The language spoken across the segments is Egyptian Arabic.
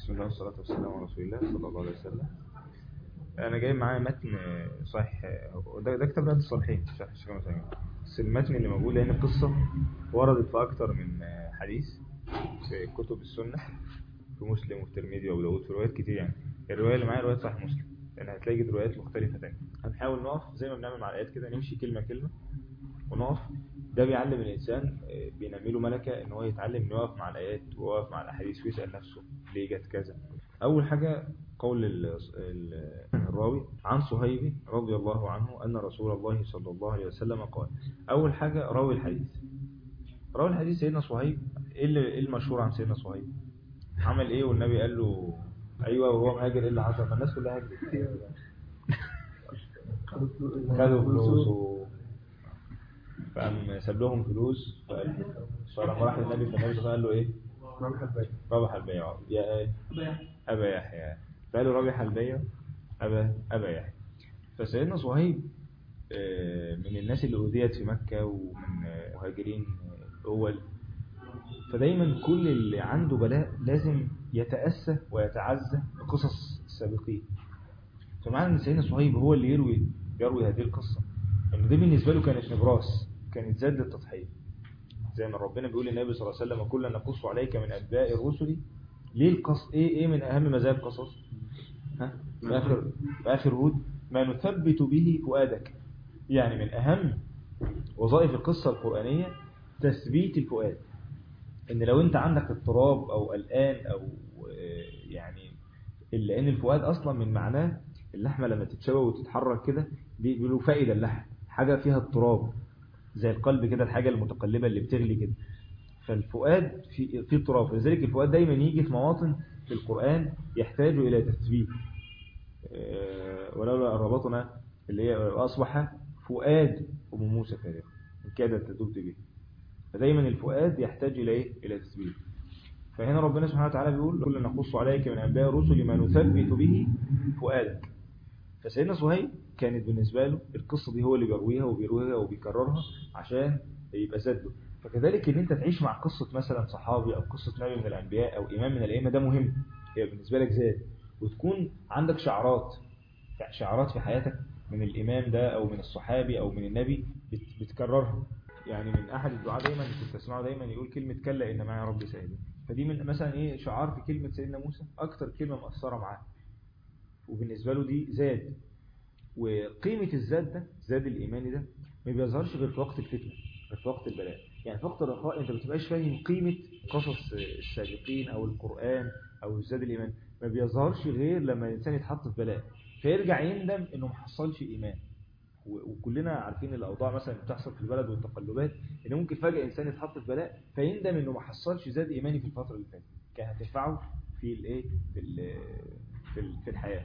بسم الله والصلاة والسلام على رسول الله صلى الله عليه وسلم أنا جاي معايا متن صحيح ده, ده كتاب رياض الصالحين شرح الشيخ مسلم بس المتن اللي موجود هنا قصة وردت في أكتر من حديث في كتب السنة في مسلم وفي الترمذي وابو داود في روايات كتير يعني الرواية اللي معايا رواية صحيح مسلم لأن هتلاقي روايات مختلفة تانية هنحاول نقف زي ما بنعمل مع الآيات كده نمشي كلمة كلمة ونقف ده بيعلم الإنسان بينمي له ملكة إن هو يتعلم إنه يقف مع الآيات ويقف مع الأحاديث ويسأل نفسه ليه جت كذا أول حاجة قول الراوي عن صهيب رضي الله عنه أن رسول الله صلى الله عليه وسلم قال أول حاجة راوي الحديث راوي الحديث سيدنا صهيب إيه المشهور عن سيدنا صهيب عمل إيه والنبي قال له أيوة وهو مهاجر إيه اللي حصل ما الناس كلها هاجرت خدوا فلوس فقام ساب لهم فلوس فلما راح للنبي فالنبي صلى الله عليه وسلم قال له ايه ربح البيع ربح البيع يا ايه ابا يحيى فقال له ربح البيع ابا ابا يحيى فسيدنا صهيب من الناس اللي أذيت في مكة ومن مهاجرين أول فدايما كل اللي عنده بلاء لازم يتأسى ويتعزى بقصص السابقين فمعنى ان سيدنا صهيب هو اللي يروي يروي هذه القصة ان دي بالنسبة له كانت نبراس كانت زاد للتضحية زي ما ربنا بيقول للنبي صلى الله عليه وسلم كلا نقص عليك من أنباء الرسل ليه القص ايه ايه من اهم مزايا القصص ها في اخر في اخر هود ما نثبت به فؤادك يعني من اهم وظائف القصة القرآنية تثبيت الفؤاد ان لو انت عندك اضطراب او قلقان او يعني لان الفؤاد اصلا من معناه اللحمة لما تتشوى وتتحرك كده دي بيقولوا فائدة اللحم حاجة فيها اضطراب زي القلب كده الحاجة المتقلبة اللي بتغلي كده فالفؤاد في في اضطراب لذلك الفؤاد دايما يجي في مواطن في القرآن يحتاج إلى تثبيت ولولا ربطنا اللي هي أصبح فؤاد أم موسى فارغ إن كادت تدب به فدايما الفؤاد يحتاج إلى إيه؟ إلى تثبيت فهنا ربنا سبحانه وتعالى بيقول كل نقص عليك من أنباء الرسل ما نثبت به فؤادك فسيدنا صهيب كانت بالنسبة له القصة دي هو اللي بيرويها وبيرويها وبيكررها عشان يبقى زده فكذلك ان انت تعيش مع قصة مثلا صحابي او قصة نبي من الانبياء او امام من الائمة ده مهم هي بالنسبة لك زاد وتكون عندك شعارات شعارات في حياتك من الامام ده او من الصحابي او من النبي بتكررها يعني من احد الدعاء دايما كنت اسمعه دايما يقول كلمة كلا ان معي ربي سيدي فدي من مثلا ايه شعار في كلمة سيدنا موسى اكتر كلمة مؤثرة معاه وبالنسبة له دي زاد وقيمة الزاد ده زاد الإيماني ده ما بيظهرش غير في وقت الفتنة غير في وقت البلاء يعني في وقت الرخاء انت ما بتبقاش فاهم قيمة قصص السابقين او القرآن او الزاد الإيمان ما بيظهرش غير لما الإنسان يتحط في بلاء فيرجع يندم انه ما حصلش إيمان وكلنا عارفين الأوضاع مثلا بتحصل في البلد والتقلبات ان ممكن فجأة إنسان يتحط في بلاء فيندم انه ما حصلش زاد إيماني في الفترة اللي فاتت كان هتنفعه في الايه في في الحياة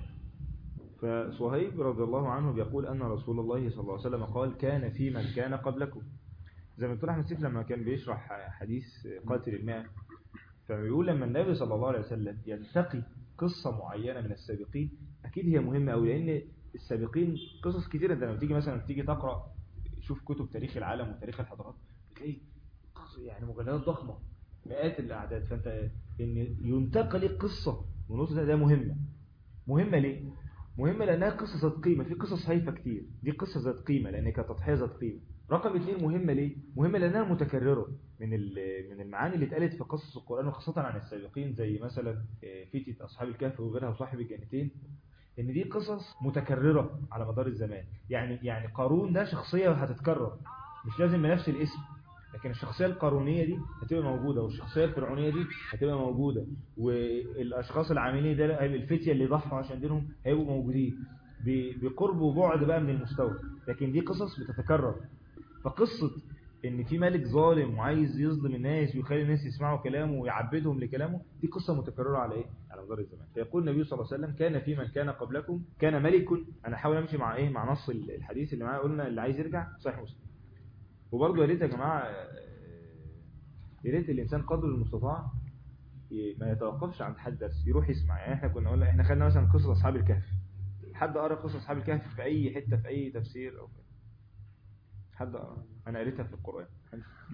فصهيب رضي الله عنه بيقول أن رسول الله صلى الله عليه وسلم قال كان في من كان قبلكم زي ما بتقول أحمد سيف لما كان بيشرح حديث قاتل الماء فبيقول لما النبي صلى الله عليه وسلم ينتقي قصة معينة من السابقين أكيد هي مهمة أوي لأن السابقين قصص كتيرة أنت لما تيجي مثلا تيجي تقرأ شوف كتب تاريخ العالم وتاريخ الحضارات بتلاقي يعني مجلدات ضخمة مئات الأعداد فأنت إن ينتقل قصة من نص ده, ده مهمة مهمة ليه؟ مهمة لأنها قصة ذات قيمة في قصص هايفة كتير دي قصة ذات قيمة لأن كانت تضحية ذات قيمة رقم اثنين مهمة ليه؟ مهمة لأنها متكررة من من المعاني اللي اتقالت في قصص القرآن وخاصة عن السابقين زي مثلا فتية أصحاب الكهف وغيرها وصاحب الجنتين إن دي قصص متكررة على مدار الزمان يعني يعني قارون ده شخصية هتتكرر مش لازم بنفس الاسم لكن الشخصية القارونية دي هتبقى موجودة والشخصية الفرعونية دي هتبقى موجودة والأشخاص العاملين ده الفتية اللي ضحوا عشان دينهم هيبقوا موجودين بقرب وبعد بقى من المستوى لكن دي قصص بتتكرر فقصة ان في ملك ظالم وعايز يظلم الناس ويخلي الناس يسمعوا كلامه ويعبدهم لكلامه دي قصة متكررة على ايه على مدار الزمان فيقول النبي صلى الله عليه وسلم كان في من كان قبلكم كان ملك انا احاول امشي مع ايه مع نص الحديث اللي معايا قلنا اللي عايز يرجع صحيح مسلم وبرضه يا ريت يا جماعه يا ريت الانسان قدر المستطاع ما يتوقفش عند حد درس يروح يسمع يعني احنا كنا قلنا احنا خدنا مثلا قصص اصحاب الكهف حد قرا قصص اصحاب الكهف في اي حته في اي تفسير او حد قرا انا قريتها في القران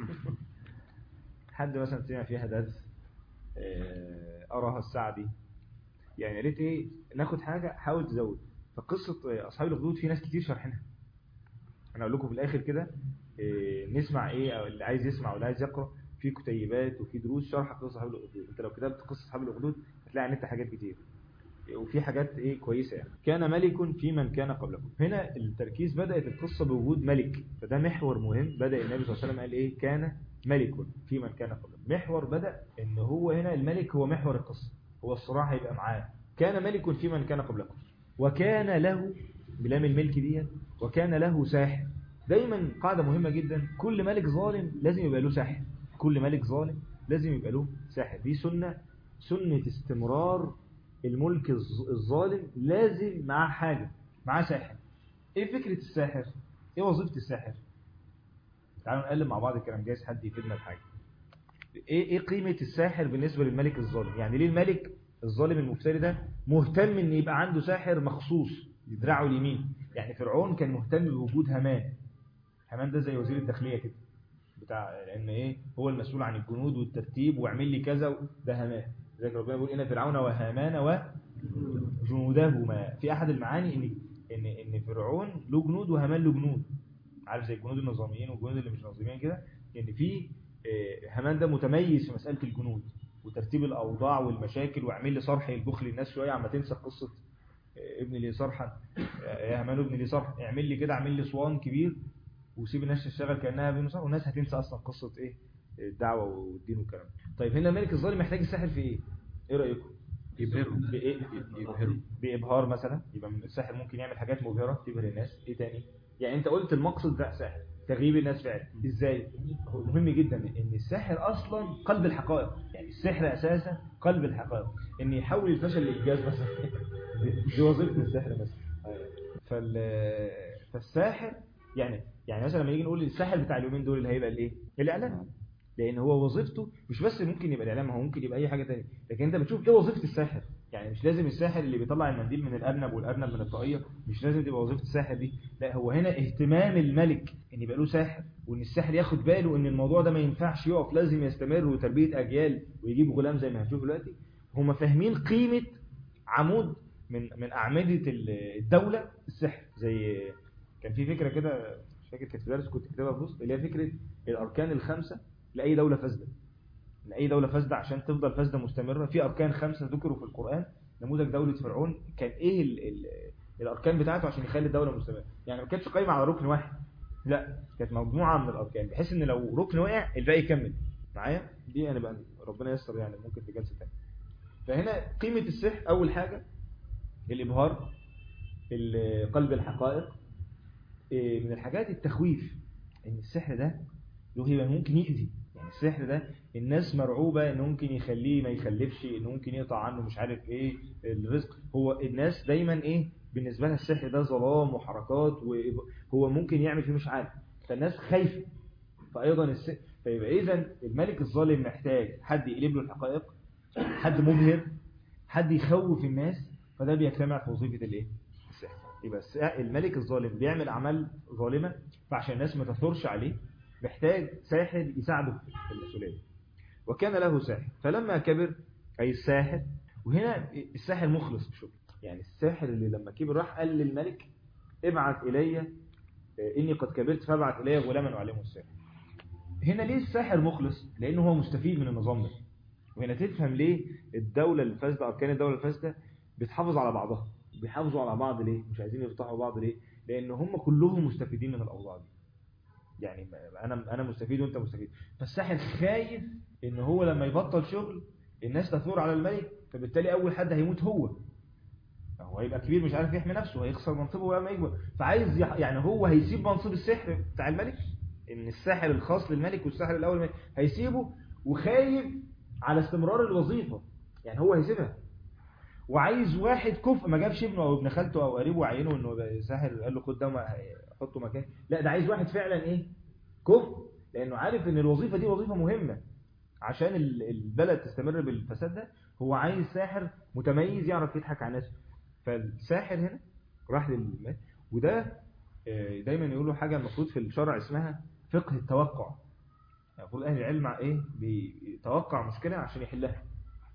حد مثلا سمع فيها درس قراها السعدي يعني يا ريت ايه ناخد حاجه حاول تزود فقصه اصحاب الاخدود في ناس كتير شارحينها انا اقول لكم في الاخر كده إيه نسمع ايه او اللي عايز يسمع واللي عايز يقرا في كتيبات وفي دروس شرح قصه اصحاب الاخدود انت لو كتبت قصه اصحاب الاخدود هتلاقي على النت حاجات كتير وفي حاجات ايه كويسه يعني كان ملك في من كان قبلكم هنا التركيز بدات القصه بوجود ملك فده محور مهم بدا النبي صلى الله عليه وسلم قال ايه كان ملك في من كان قبلكم محور بدا ان هو هنا الملك هو محور القصه هو الصراع هيبقى معاه كان ملك في من كان قبلكم وكان له بلام الملك دي وكان له ساحر دايما قاعده مهمه جدا كل ملك ظالم لازم يبقى له ساحر كل ملك ظالم لازم يبقى له ساحر دي سنه سنه استمرار الملك الظالم لازم معاه حاجة معاه ساحر ايه فكرة الساحر ايه وظيفة الساحر تعالوا نقلب مع بعض الكلام جايز حد يفيدنا بحاجة ايه ايه قيمة الساحر بالنسبة للملك الظالم يعني ليه الملك الظالم المفتري ده مهتم ان يبقى عنده ساحر مخصوص يدرعه اليمين يعني فرعون كان مهتم بوجود هامان هامان ده زي وزير الداخلية كده بتاع لان ايه هو المسؤول عن الجنود والترتيب واعمل لي كذا ده هامان لذلك ربنا بيقول ان فرعون وهامان وجنودهما في احد المعاني ان ان ان فرعون له جنود وهامان له جنود عارف زي الجنود النظاميين والجنود اللي مش نظاميين كده ان في هامان ده متميز في مساله الجنود وترتيب الاوضاع والمشاكل واعمل لي صرح يلبخ لي الناس شويه عما تنسى قصه ابن لي صرحا يا هامان ابن لي صرح اعمل لي كده اعمل لي صوان كبير وسيب الناس تشتغل كانها بين صرح والناس هتنسى اصلا قصه ايه الدعوه والدين والكلام طيب هنا الملك الظالم محتاج الساحر في ايه ايه رايكم يبهره بايه يبهره بابهار مثلا يبقى الساحر ممكن يعمل حاجات مبهره تبهر الناس ايه تاني يعني انت قلت المقصد ده ساحر تغييب الناس فعلا ازاي هو مهم جدا ان الساحر اصلا قلب الحقائق يعني السحر اساسا قلب الحقائق ان يحول الفشل لانجاز مثلا دي وظيفه السحر مثلا فال فالساحر يعني يعني مثلا لما نيجي نقول الساحر بتاع اليومين دول اللي هيبقى الايه الاعلام لان هو وظيفته مش بس ممكن يبقى الاعلام هو ممكن يبقى اي حاجه ثانيه لكن انت بتشوف ايه وظيفه الساحر يعني مش لازم الساحر اللي بيطلع المنديل من الارنب والارنب من الطاقيه مش لازم تبقى وظيفه الساحر دي لا هو هنا اهتمام الملك ان يبقى له ساحر وان الساحر ياخد باله ان الموضوع ده ما ينفعش يقف لازم يستمر وتربيه اجيال ويجيب غلام زي ما هنشوف دلوقتي هم فاهمين قيمه عمود من من اعمده الدوله السحر زي كان في فكره كده مش فاكر كانت في درس كنت كاتبها في بوست اللي هي فكره الاركان الخمسه لاي دوله فاسده لاي دوله فاسده عشان تفضل فاسده مستمره في اركان خمسه ذكروا في القران نموذج دوله فرعون كان ايه ال ال الاركان بتاعته عشان يخلي الدوله مستمره يعني ما كانتش قايمه على ركن واحد لا كانت مجموعه من الاركان بحيث ان لو ركن وقع الباقي يكمل معايا دي انا بقى ربنا ييسر يعني ممكن في جلسه ثانيه فهنا قيمه السحر اول حاجه الابهار قلب الحقائق من الحاجات التخويف ان السحر ده له هيبه ممكن يأذي يعني السحر ده الناس مرعوبة انه ممكن يخليه ما يخلفش انه ممكن يقطع عنه مش عارف ايه الرزق هو الناس دايما ايه بالنسبة لها السحر ده ظلام وحركات وهو ممكن يعمل فيه مش عارف فالناس خايفة فايضا السحر فيبقى اذا الملك الظالم محتاج حد يقلب له الحقائق حد مبهر حد يخوف الناس فده بيجتمع في وظيفة الايه السحر يبقى الملك الظالم بيعمل اعمال ظالمة فعشان الناس ما تثورش عليه محتاج ساحر يساعده في المسؤولية وكان له ساحر فلما كبر أي الساحر وهنا الساحر مخلص في شغله يعني الساحر اللي لما كبر راح قال للملك ابعث إلي إني قد كبرت فابعث إلي غلاما أعلمه الساحر هنا ليه الساحر مخلص لأنه هو مستفيد من النظام ده وهنا تفهم ليه الدولة الفاسدة أركان الدولة الفاسدة بتحافظ على بعضها بيحافظوا على بعض ليه مش عايزين يفتحوا بعض ليه لأن هم كلهم مستفيدين من الأوضاع دي يعني انا انا مستفيد وانت مستفيد فالساحر خايف ان هو لما يبطل شغل الناس تثور على الملك فبالتالي اول حد هيموت هو هو هيبقى كبير مش عارف يحمي نفسه هيخسر منصبه لما يكبر فعايز يح... يعني هو هيسيب منصب السحر بتاع الملك ان الساحر الخاص للملك والساحر الاول الملك. هيسيبه وخايف على استمرار الوظيفه يعني هو هيسيبها وعايز واحد كفء ما جابش ابنه او ابن خالته او قريبه وعينه انه ساحر قال له خد ده حطه مكان لا ده عايز واحد فعلا ايه كفء لانه عارف ان الوظيفه دي وظيفه مهمه عشان البلد تستمر بالفساد ده هو عايز ساحر متميز يعرف يضحك على الناس فالساحر هنا راح لل وده دايما يقولوا حاجه المفروض في الشرع اسمها فقه التوقع المفروض اهل العلم ايه بيتوقع مشكله عشان يحلها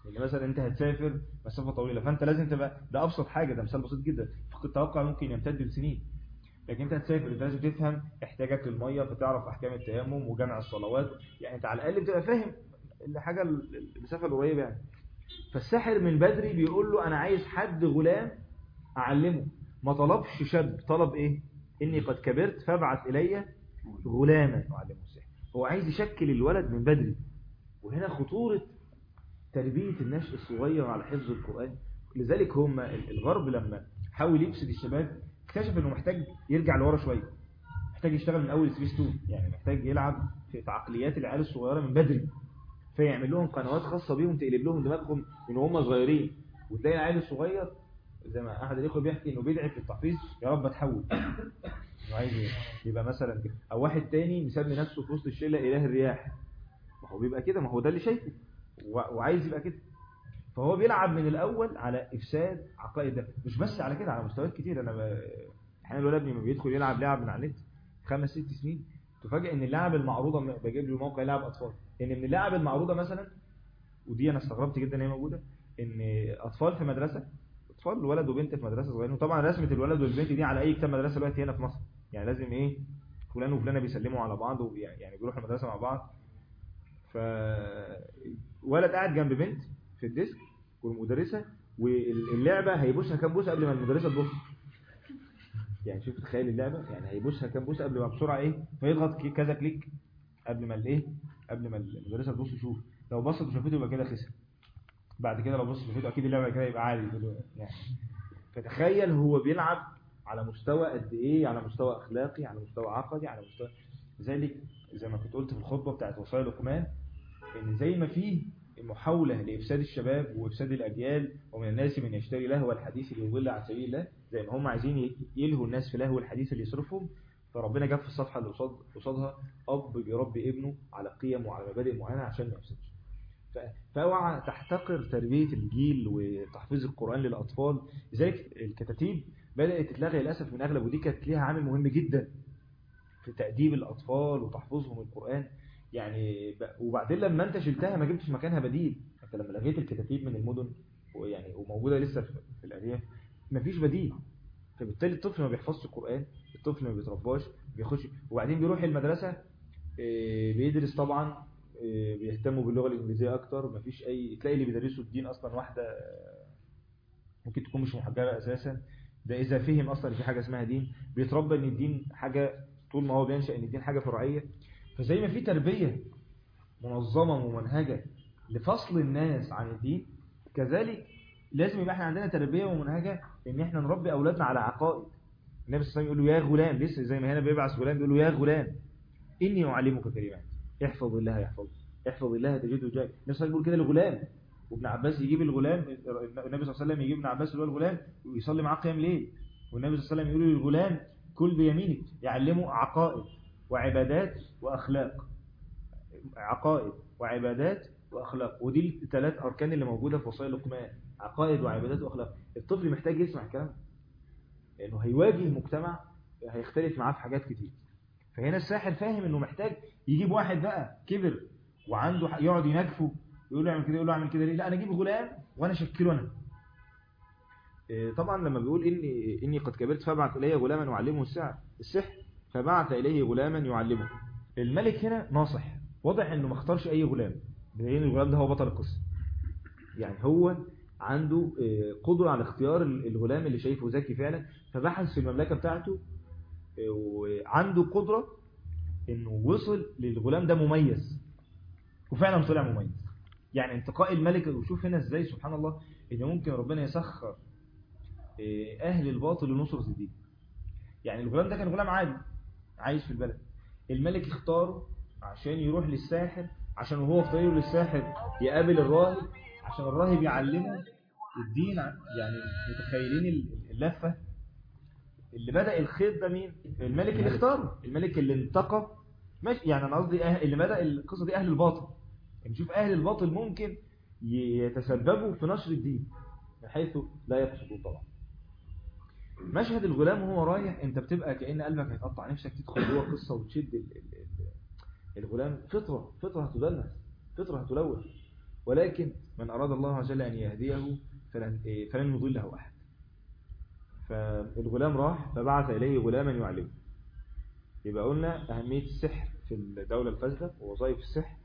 اللي مثلا انت هتسافر مسافه طويله فانت لازم تبقى ده ابسط حاجه ده مثال بسيط جدا فقد التوقع ممكن يمتد لسنين لكن انت هتسافر انت لازم تفهم احتياجك للميه فتعرف احكام التيمم وجمع الصلوات يعني انت على الاقل بتبقى فاهم الحاجه المسافه القريبه يعني فالساحر من بدري بيقول له انا عايز حد غلام اعلمه ما طلبش شاب طلب ايه اني قد كبرت فابعث الي غلاما اعلمه السحر هو عايز يشكل الولد من بدري وهنا خطوره تربيه النشء الصغير على حفظ القران لذلك هم الغرب لما حاول يفسد الشباب اكتشف انه محتاج يرجع لورا شويه محتاج يشتغل من اول سبيس تون يعني محتاج يلعب في عقليات العيال الصغيره من بدري فيعمل لهم قنوات خاصه بيهم تقلب لهم دماغهم من هم صغيرين وتلاقي العيل الصغير زي ما احد الاخوه بيحكي انه بيدعي في التحفيظ يا رب اتحول انه عايز يبقى مثلا كده او واحد تاني مسمي نفسه في وسط الشله اله الرياح ما هو بيبقى كده ما هو ده اللي شايفه وعايز يبقى كده فهو بيلعب من الاول على افساد عقائد ده مش بس على كده على مستويات كتير انا ب... احيانا الولد لما بيدخل يلعب لعب من على النت خمس ست سنين تفاجئ ان اللعب المعروضه بجيب له موقع لعب اطفال ان من اللعب المعروضه مثلا ودي انا استغربت جدا ان هي موجوده ان اطفال في مدرسه اطفال ولد وبنت في مدرسه صغيرين وطبعا رسمه الولد والبنت دي على اي كتاب مدرسه دلوقتي هنا في مصر يعني لازم ايه فلان وفلانه بيسلموا على بعض ويعني بيروحوا المدرسه مع بعض ف ولد قاعد جنب بنت في الديسك والمدرسه واللعبه هيبوسها كام بوسه قبل ما المدرسه تبص يعني شوف تخيل اللعبه يعني هيبوسها كام بوسه قبل ما بسرعه ايه فيضغط كذا كليك قبل ما الايه قبل ما المدرسه تبص تشوف لو بصت وشافته يبقى كده خسر بعد كده لو بص وشافته اكيد اللعبه كده يبقى عادي يعني فتخيل هو بيلعب على مستوى قد ايه على مستوى اخلاقي على مستوى عقدي على مستوى لذلك زي ما كنت قلت في الخطبه بتاعت وصايا لقمان ان زي ما فيه محاولة لإفساد الشباب وإفساد الأجيال ومن الناس من يشتري لهو الحديث ليضل عن سبيل الله زي ما هم عايزين يلهوا الناس في لهو الحديث اللي يصرفهم فربنا جاب في الصفحة اللي قصاد قصادها أب بيربي ابنه على قيم وعلى مبادئ معينة عشان ما يفسدش فاوعى تحتقر تربية الجيل وتحفيظ القرآن للأطفال لذلك الكتاتيب بدأت تتلغي للأسف من أغلب ودي كانت ليها عامل مهم جدا في تأديب الأطفال وتحفظهم القرآن يعني وبعدين لما انت شلتها ما جبتش مكانها بديل انت لما لغيت الكتاتيب من المدن ويعني وموجوده لسه في الارياف مفيش بديل فبالتالي الطفل ما بيحفظش القران الطفل ما بيترباش بيخش وبعدين بيروح المدرسه بيدرس طبعا بيهتموا باللغه الانجليزيه اكتر مفيش اي تلاقي اللي بيدرسوا الدين اصلا واحده ممكن تكون مش محجبه اساسا ده اذا فهم اصلا في حاجه اسمها دين بيتربى ان الدين حاجه طول ما هو بينشا ان الدين حاجه فرعيه فزي ما في تربية منظمة ومنهجة لفصل الناس عن الدين كذلك لازم يبقى احنا عندنا تربية ومنهجة ان احنا نربي اولادنا على عقائد النبي صلى الله عليه وسلم يقول له يا غلام لسه زي ما هنا بيبعث غلام بيقول له يا غلام اني اعلمك كلمات احفظ الله يحفظ احفظ الله تجده جاي النبي صلى الله عليه وسلم يقول كده للغلام وابن عباس يجيب الغلام النبي صلى الله عليه وسلم يجيب ابن عباس اللي هو الغلام ويصلي معاه قيام ليل والنبي صلى الله عليه وسلم يقول للغلام كل بيمينك يعلمه عقائد وعبادات وأخلاق عقائد وعبادات وأخلاق ودي الثلاث أركان اللي موجودة في وصايا لقمان عقائد وعبادات وأخلاق الطفل محتاج يسمع الكلام لأنه هيواجه مجتمع هيختلف معاه في حاجات كتير فهنا الساحر فاهم انه محتاج يجيب واحد بقى كبر وعنده يقعد ينكفه يقول له اعمل كده يقول له اعمل كده ليه لا انا اجيب غلام وانا اشكله انا طبعا لما بيقول اني اني قد كبرت فابعث الي غلاما واعلمه السحر السحر فبعث إليه غلاما يعلمه الملك هنا ناصح واضح انه ما اختارش اي غلام لان الغلام ده هو بطل القصه يعني هو عنده قدرة على اختيار الغلام اللي شايفه ذكي فعلا فبحث في المملكة بتاعته وعنده قدرة انه وصل للغلام ده مميز وفعلا طلع مميز يعني انتقاء الملك وشوف هنا ازاي سبحان الله ان ممكن ربنا يسخر اهل الباطل لنصرة الدين يعني الغلام ده كان غلام عادي عايش في البلد الملك اختاره عشان يروح للساحر عشان وهو في طريقه للساحر يقابل الراهب عشان الراهب يعلمه الدين يعني متخيلين اللفة اللي بدأ الخيط ده مين الملك اللي اختاره الملك اللي انتقى ماشي يعني انا قصدي أهل اللي بدأ القصة دي اهل الباطل نشوف اهل الباطل ممكن يتسببوا في نشر الدين من حيث لا يقصدون طبعا مشهد الغلام وهو رايح انت بتبقى كأن قلبك هيتقطع نفسك تدخل جوه قصة وتشد ال ال ال الغلام فطرة فطرة هتدلس فطرة هتلوث ولكن من أراد الله عز وجل أن يهديه فلن, إيه، فلن يضله أحد فالغلام راح فبعث إليه غلاما يعلمه يبقى قلنا أهمية السحر في الدولة الفاسدة ووظائف السحر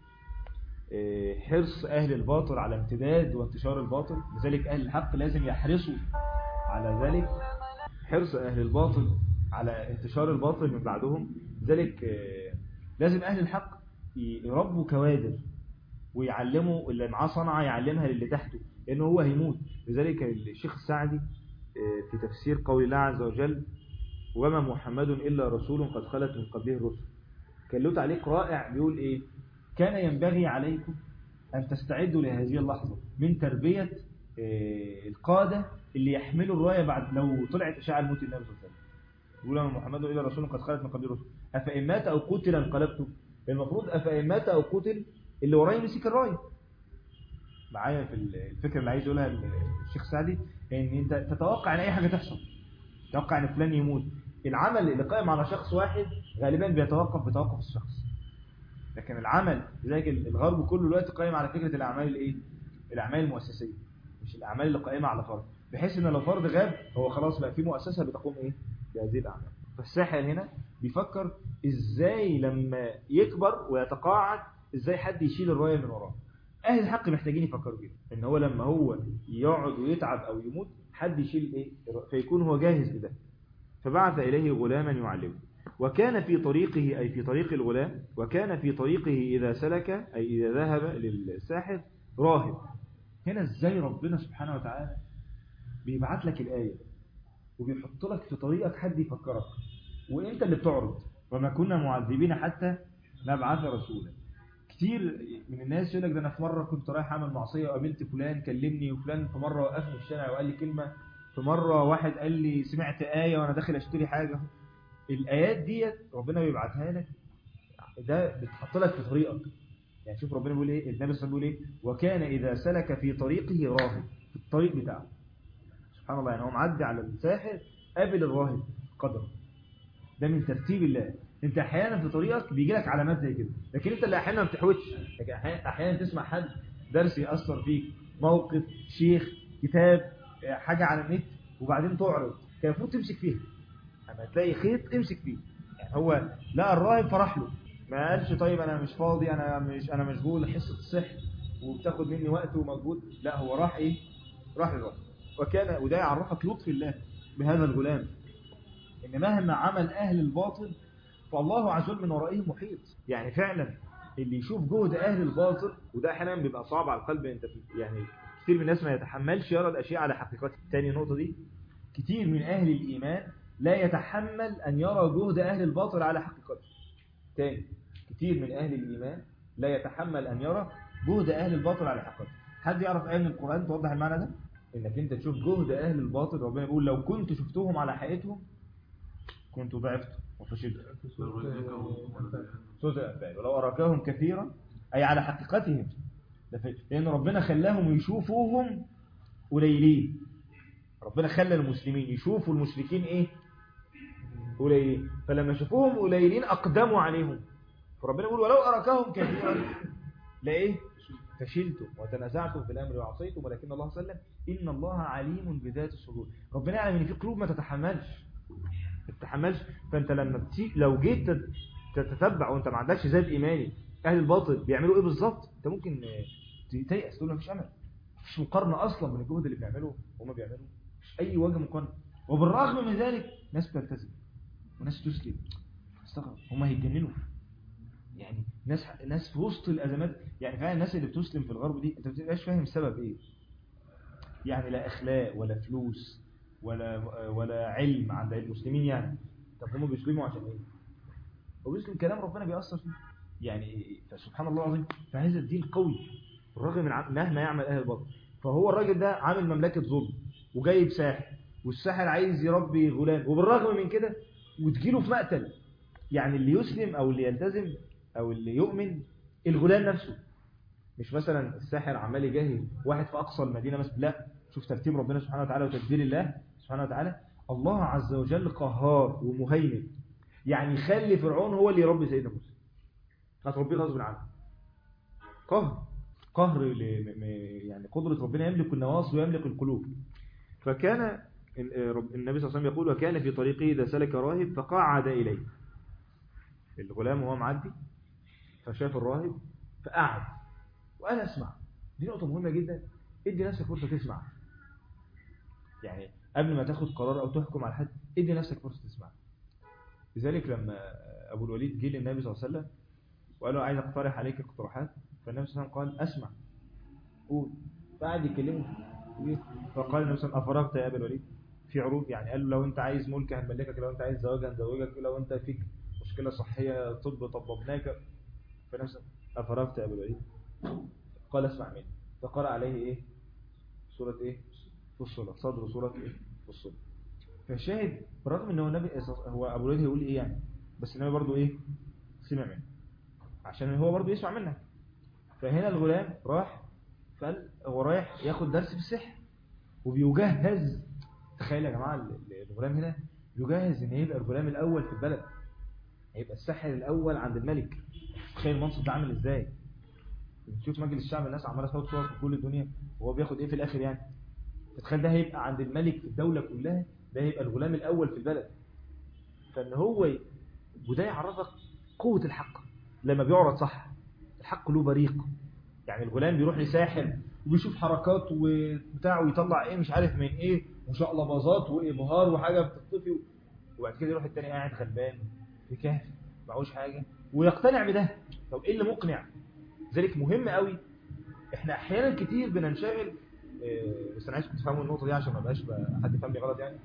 إيه، حرص أهل الباطل على امتداد وانتشار الباطل لذلك أهل الحق لازم يحرصوا على ذلك حرص أهل الباطل على انتشار الباطل من بعدهم لذلك إيه، لازم أهل الحق يربوا كوادر ويعلموا اللي معاه صنعة يعلمها للي تحته لأنه هو هيموت لذلك الشيخ السعدي آه، في تفسير قول الله عز وجل وما محمد إلا رسول قد خلت من قبله الرسل كان له تعليق رائع بيقول إيه كان ينبغي عليكم أن تستعدوا لهذه اللحظة من تربية آه، القادة اللي يحملوا الراية بعد لو طلعت إشاعة الموت النبي صلى الله عليه وسلم يقول وما محمد إلا رسول قد خلت من قبله الرسل أفإن مات أو قتل انقلبتم المفروض أفإن مات أو قتل اللي ورايا مسك الراية معايا في الفكرة اللي عايز يقولها الشيخ سعدي ان انت تتوقع ان اي حاجة تحصل تتوقع ان فلان يموت العمل اللي قائم على شخص واحد غالبا بيتوقف بتوقف الشخص لكن العمل لذلك الغرب كله دلوقتي قائم على فكرة الاعمال الايه الاعمال المؤسسية مش الاعمال اللي قائمة على فرد بحيث ان لو فرد غاب هو خلاص بقى في مؤسسة بتقوم ايه بهذه الاعمال فالساحر هنا بيفكر ازاي لما يكبر ويتقاعد ازاي حد يشيل الراية من وراه اهل الحق محتاجين يفكروا كده ان هو لما هو يقعد ويتعب او يموت حد يشيل ايه فيكون هو جاهز لده فبعث اليه غلاما يعلمه وكان في طريقه اي في طريق الغلام وكان في طريقه اذا سلك اي اذا ذهب للساحر راهب هنا ازاي ربنا سبحانه وتعالى بيبعت لك الايه وبيحط لك في طريقك حد يفكرك وانت اللي بتعرض وما كنا معذبين حتى نبعث رسولا كتير من الناس يقول لك ده انا في مره كنت رايح اعمل معصيه وقابلت فلان كلمني وفلان في مره وقفني في الشارع وقال لي كلمه في مره واحد قال لي سمعت ايه وانا داخل اشتري حاجه الايات ديت ربنا بيبعتها لك ده بتحط لك في طريقك يعني شوف ربنا بيقول ايه النبي صلى الله عليه وسلم بيقول ايه وكان اذا سلك في طريقه راهب في الطريق بتاعه سبحان الله يعني هو معدي على الساحل قابل الراهب قدر ده من ترتيب الله انت احيانا في طريقك بيجي لك علامات زي كده لكن انت اللي احيانا ما بتحوتش لكن احيانا تسمع حد درس ياثر فيك موقف شيخ كتاب حاجه على النت وبعدين تعرض كان المفروض تمسك فيها اما تلاقي خيط امسك فيه يعني هو لقى الراهب فرح له ما قالش طيب انا مش فاضي انا مش انا مشغول حصه السحر وبتاخد مني وقت ومجهود لا هو راح ايه راح للراهب وكان وده يعرفك لطف الله بهذا الغلام ان مهما عمل اهل الباطل فالله عز وجل من ورائهم محيط يعني فعلا اللي يشوف جهد أهل الباطل وده أحيانا بيبقى صعب على القلب انت يعني كتير من الناس ما يتحملش يرى الأشياء على حقيقتها تاني نقطة دي كتير من أهل الإيمان لا يتحمل أن يرى جهد أهل الباطل على حقيقته تاني كتير من أهل الإيمان لا يتحمل أن يرى جهد أهل الباطل على حقيقته حد يعرف آية من القرآن توضح المعنى ده إنك أنت تشوف جهد أهل الباطل ربنا يقول لو كنت شفتهم على حقيقتهم كنت ضعفت وفشلت سورة الأنفال ولو أراكاهم كثيرا أي على حقيقتهم لأن ربنا خلاهم يشوفوهم قليلين ربنا خلى المسلمين يشوفوا المشركين إيه قليلين فلما شافوهم قليلين أقدموا عليهم فربنا يقول ولو أراكاهم كثيرا لا إيه فشلتم وتنازعتم في الأمر وعصيتم ولكن الله صلى الله عليه وسلم إن الله عليم بذات الصدور ربنا يعلم إن في قلوب ما تتحملش ما تتحملش فانت لما بتي لو جيت تتتبع وانت ما عندكش زاد ايماني اهل الباطل بيعملوا ايه بالظبط انت ممكن تيأس تقول مفيش امل مفيش مقارنه اصلا من الجهد اللي بيعملوه وهم بيعملوه مفيش اي وجه مقارنه وبالرغم من ذلك ناس بتلتزم وناس تسلم استغرب هم هيتجننوا يعني ناس ناس في وسط الازمات يعني فعلا الناس اللي بتسلم في الغرب دي انت ما بتبقاش فاهم السبب ايه يعني لا اخلاق ولا فلوس ولا ولا علم عند المسلمين يعني طب هم بيسلموا عشان ايه هو بيسلم كلام ربنا بيأثر فيه يعني فسبحان الله العظيم فهذا الدين قوي بالرغم من مهما يعمل اهل الباطل فهو الراجل ده عامل مملكه ظلم وجايب ساحر والساحر عايز يربي غلام وبالرغم من كده وتجيله في مقتل يعني اللي يسلم او اللي يلتزم او اللي يؤمن الغلام نفسه مش مثلا الساحر عمال يجاهد واحد في اقصى المدينه مثلا لا شوف ترتيب ربنا سبحانه وتعالى وتدبير الله سبحانه وتعالى الله عز وجل قهار ومهيمن يعني يخلي فرعون هو اللي يربي سيدنا موسى هتربيه غصب عنه قهر قهر ل- م- م- يعني قدرة ربنا يملك النواصي ويملك القلوب فكان ال- رب- النبي صلى الله عليه وسلم يقول وكان في طريقه إذا سلك راهب فقعد إليه الغلام وهو معدي فشاف الراهب فقعد وقال اسمع دي نقطة مهمة جدا ادي نفسك فرصة تسمع يعني قبل ما تاخد قرار او تحكم على حد ادي نفسك فرصة تسمع لذلك لما ابو الوليد جه للنبي صلى الله عليه وسلم وقال له عايز اقترح عليك اقتراحات فالنبي صلى الله عليه وسلم قال اسمع قول فقعد يكلمه فقال النبي صلى الله عليه وسلم افرغت يا ابا الوليد في عروض يعني قال له لو انت عايز ملك هنملكك لو انت عايز زواج هنزوجك لو انت فيك مشكلة صحية طب طببناك فالنبي صلى الله عليه وسلم افرغت يا ابا الوليد قال اسمع مني فقرأ عليه ايه سورة ايه فصلت صدر سورة ايه فصلت فالشاهد برغم ان هو النبي هو ابو الوليد هيقول ايه يعني بس النبي برضو ايه سمع منه عشان هو برضو يسمع منك فهنا الغلام راح فقال هو رايح ياخد درس في السحر وبيجهز تخيل يا جماعة ال- ال- الغلام هنا يجهز ان يبقى الغلام الاول في البلد هيبقى الساحر الاول عند الملك تخيل المنصب ده عامل ازاي بتشوف مجلس الشعب الناس عماله تصوت صور في كل الدنيا وهو بياخد ايه في الاخر يعني تتخيل ده هيبقى عند الملك في الدولة كلها ده هيبقى الغلام الأول في البلد فإن هو ي- وده يعرفك قوة الحق لما بيعرض صح الحق له بريق يعني الغلام بيروح لساحر وبيشوف حركات وبتاع ويطلع ايه مش عارف من ايه وشقلباظات وابهار وحاجه بتختفي وبعد كده يروح التاني قاعد غلبان في كهف معهوش حاجه ويقتنع بده طب ايه اللي مقنع ذلك مهم قوي احنا احيانا كتير بننشغل آه، بس انا عايزكم تفهموا النقطه دي عشان ما بقاش بقى حد يفهمني غلط يعني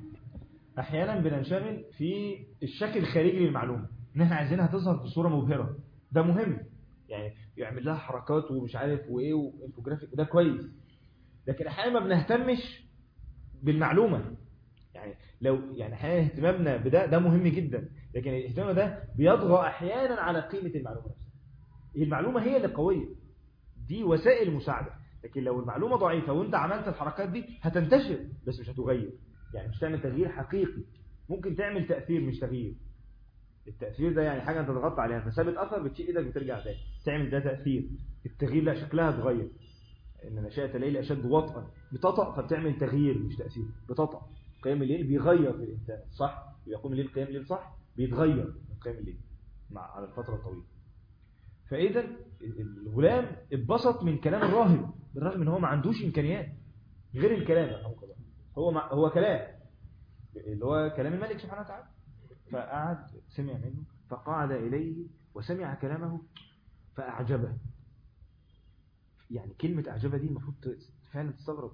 احيانا بننشغل في الشكل الخارجي للمعلومه ان احنا عايزينها تظهر بصوره مبهره ده مهم يعني يعمل لها حركات ومش عارف وايه وانفوجرافيك وده كويس لكن احيانا ما بنهتمش بالمعلومه يعني لو يعني احيانا اهتمامنا بده ده مهم جدا لكن الاهتمام ده بيطغى احيانا على قيمه المعلومه نفسها هي المعلومه هي اللي قويه دي وسائل مساعده لكن لو المعلومه ضعيفه وانت عملت الحركات دي هتنتشر بس مش هتغير يعني مش تعمل تغيير حقيقي ممكن تعمل تاثير مش تغيير التاثير ده يعني حاجه انت ضغطت عليها فسابت اثر بتشيل ايدك بترجع تاني تعمل ده تاثير التغيير لا شكلها اتغير ان نشأة الليل اشد وطئا بتطأ فبتعمل تغيير مش تاثير بتطأ قيام الليل بيغير في الانسان صح يقوم الليل قيام الليل صح بيتغير من قيام الليل مع على الفتره الطويله فاذا الغلام اتبسط من كلام الراهب بالرغم ان هو ما عندوش امكانيات غير الكلام يرحمك الله هو مع هو كلام اللي هو كلام الملك سبحانه وتعالى فقعد سمع منه فقعد إليه وسمع كلامه فأعجبه يعني كلمة أعجبه دي المفروض فعلا تستغرب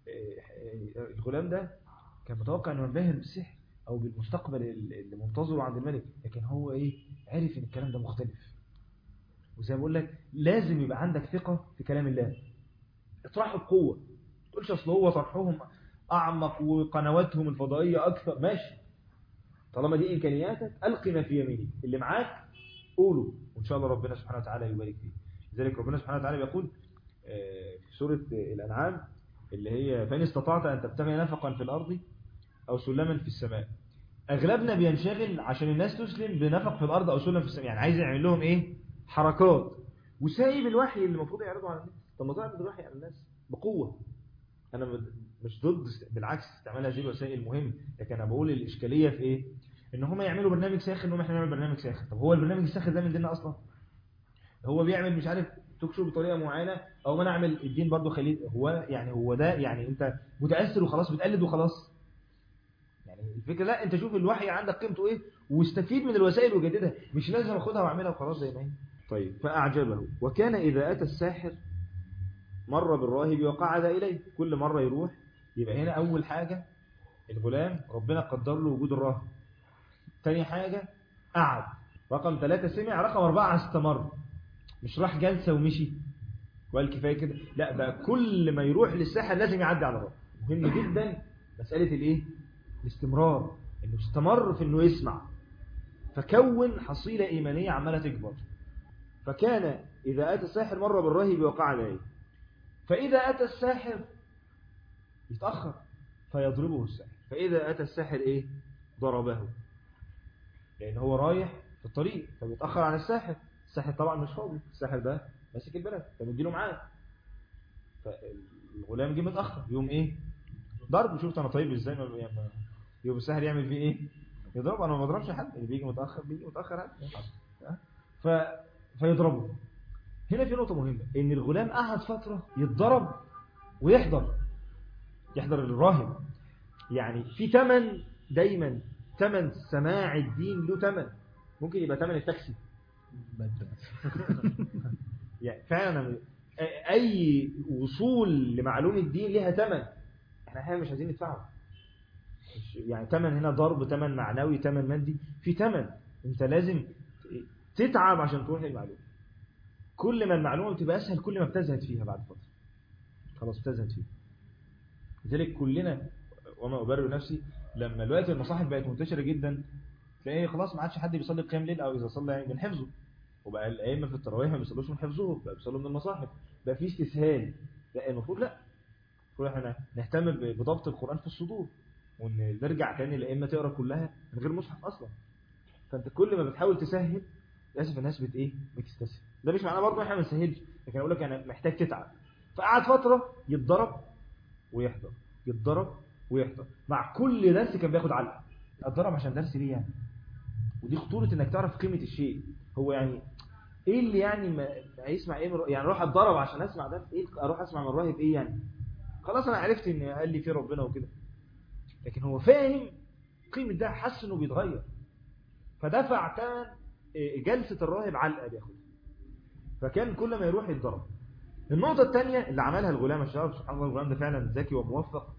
الغلام ده كان متوقع أنه ينبهر بالسحر أو بالمستقبل اللي منتظره عند الملك لكن هو إيه عرف أن الكلام ده مختلف وزي ما بقول لك لازم يبقى عندك ثقة في كلام الله اطرحه بقوة ما تقولش أصل هو طرحهم أعمق وقنواتهم الفضائية أكثر ماشي طالما دي إمكانياتك ألقي ما في يمينك اللي معاك قوله وإن شاء الله ربنا سبحانه وتعالى يبارك فيه لذلك ربنا سبحانه وتعالى بيقول في سورة الأنعام اللي هي فإن استطعت أن تبتغي نفقا في الأرض أو سلما في السماء أغلبنا بينشغل عشان الناس تسلم بنفق في الأرض أو سلم في السماء يعني عايز يعمل لهم إيه حركات وسايب الوحي اللي المفروض يعرضه على الناس طب ما تعرض الوحي على الناس بقوة أنا مش ضد بالعكس استعمال هذه الوسائل مهم لكن أنا بقول الإشكالية في إيه إن هم يعملوا برنامج ساخر إن هم إحنا نعمل برنامج ساخر طب هو البرنامج الساخر ده من ديننا أصلا هو بيعمل مش عارف تكشف بطريقة معينة أو ما نعمل الدين برضو خليل هو يعني هو ده يعني أنت متأثر وخلاص بتقلد وخلاص يعني الفكرة لا أنت شوف الوحي عندك قيمته إيه واستفيد من الوسائل وجددها مش لازم أخدها وأعملها وخلاص زي ما هي طيب فأعجبه وكان إذا أتى الساحر مر بالراهب وقعد إليه كل مرة يروح يبقى هنا أول حاجة الغلام ربنا قدر له وجود الراهب تاني حاجة قعد رقم ثلاثة سمع رقم أربعة استمر مش راح جلسة ومشي وقال كفاية كده لا بقى كل ما يروح للساحر لازم يعدي على الراهب مهم جدا مسألة الايه الاستمرار انه استمر في انه يسمع فكون حصيلة ايمانية عمالة تكبر فكان إذا أتى الساحر مر بالراهب وقع عليه فإذا أتى الساحر يتأخر فيضربه الساحر فإذا أتى الساحر إيه ضربه لأن هو رايح في الطريق فبيتأخر عن الساحر الساحر طبعا مش فاضي الساحر ده ماسك البلد فمديله معاه فالغلام جه متاخر يوم ايه ضرب شفت انا طيب ازاي ما يعني ما- يوم السهل يعمل فيه ايه يضرب انا ما بضربش حد اللي بيجي متاخر بيجي متاخر عادي ها؟ ف فيضربه هنا في نقطه مهمه ان الغلام قعد فتره يتضرب ويحضر يحضر الراهب يعني في ثمن دايما ثمن سماع الدين له ثمن ممكن يبقى ثمن التاكسي يعني فعلا اي وصول لمعلومه الدين ليها ثمن احنا احيانا مش عايزين ندفعه مش- يعني ثمن هنا ضرب ثمن معنوي ثمن مادي في ثمن انت لازم تتعب عشان تروح للمعلومه كل ما المعلومه بتبقى اسهل كل ما بتزهد فيها بعد فتره خلاص بتزهد فيها لذلك كلنا وما ابرر نفسي لما دلوقتي المصاحف بقت منتشره جدا تلاقي خلاص ما عادش حد بيصلي قيام ليل او اذا صلى يعني من حفظه وبقى الائمه في التراويح ما بيصلوش من حفظهم بقى بيصلوا من المصاحف بقى في استسهال لا المفروض لا المفروض احنا نهتم ب- بضبط القران في الصدور وان نرجع تاني الائمه تقرا كلها من غير مصحف اصلا فانت كل ما بتحاول تسهل للاسف الناس بت ايه بتستسهل ده مش معناه برضه احنا ما نسهلش لكن اقول لك انا محتاج تتعب فقعد فتره يتضرب ويحضر يتضرب ويحضر مع كل درس كان بياخد علقه اتضرب عشان درس ليه يعني ودي خطوره انك تعرف قيمه الشيء هو يعني ايه اللي يعني ما ما يسمع ايه من الر- يعني اروح اتضرب عشان اسمع درس ايه اروح اسمع من الراهب ايه يعني خلاص انا عرفت ان قال لي في ربنا وكده لكن هو فاهم قيمه ده حس انه بيتغير فدفع ثمن إيه، جلسه الراهب علقه بياخدها فكان كل ما يروح يتضرب النقطة الثانية اللي عملها الغلام الشباب سبحان الله الغلام ده فعلا ذكي وموفق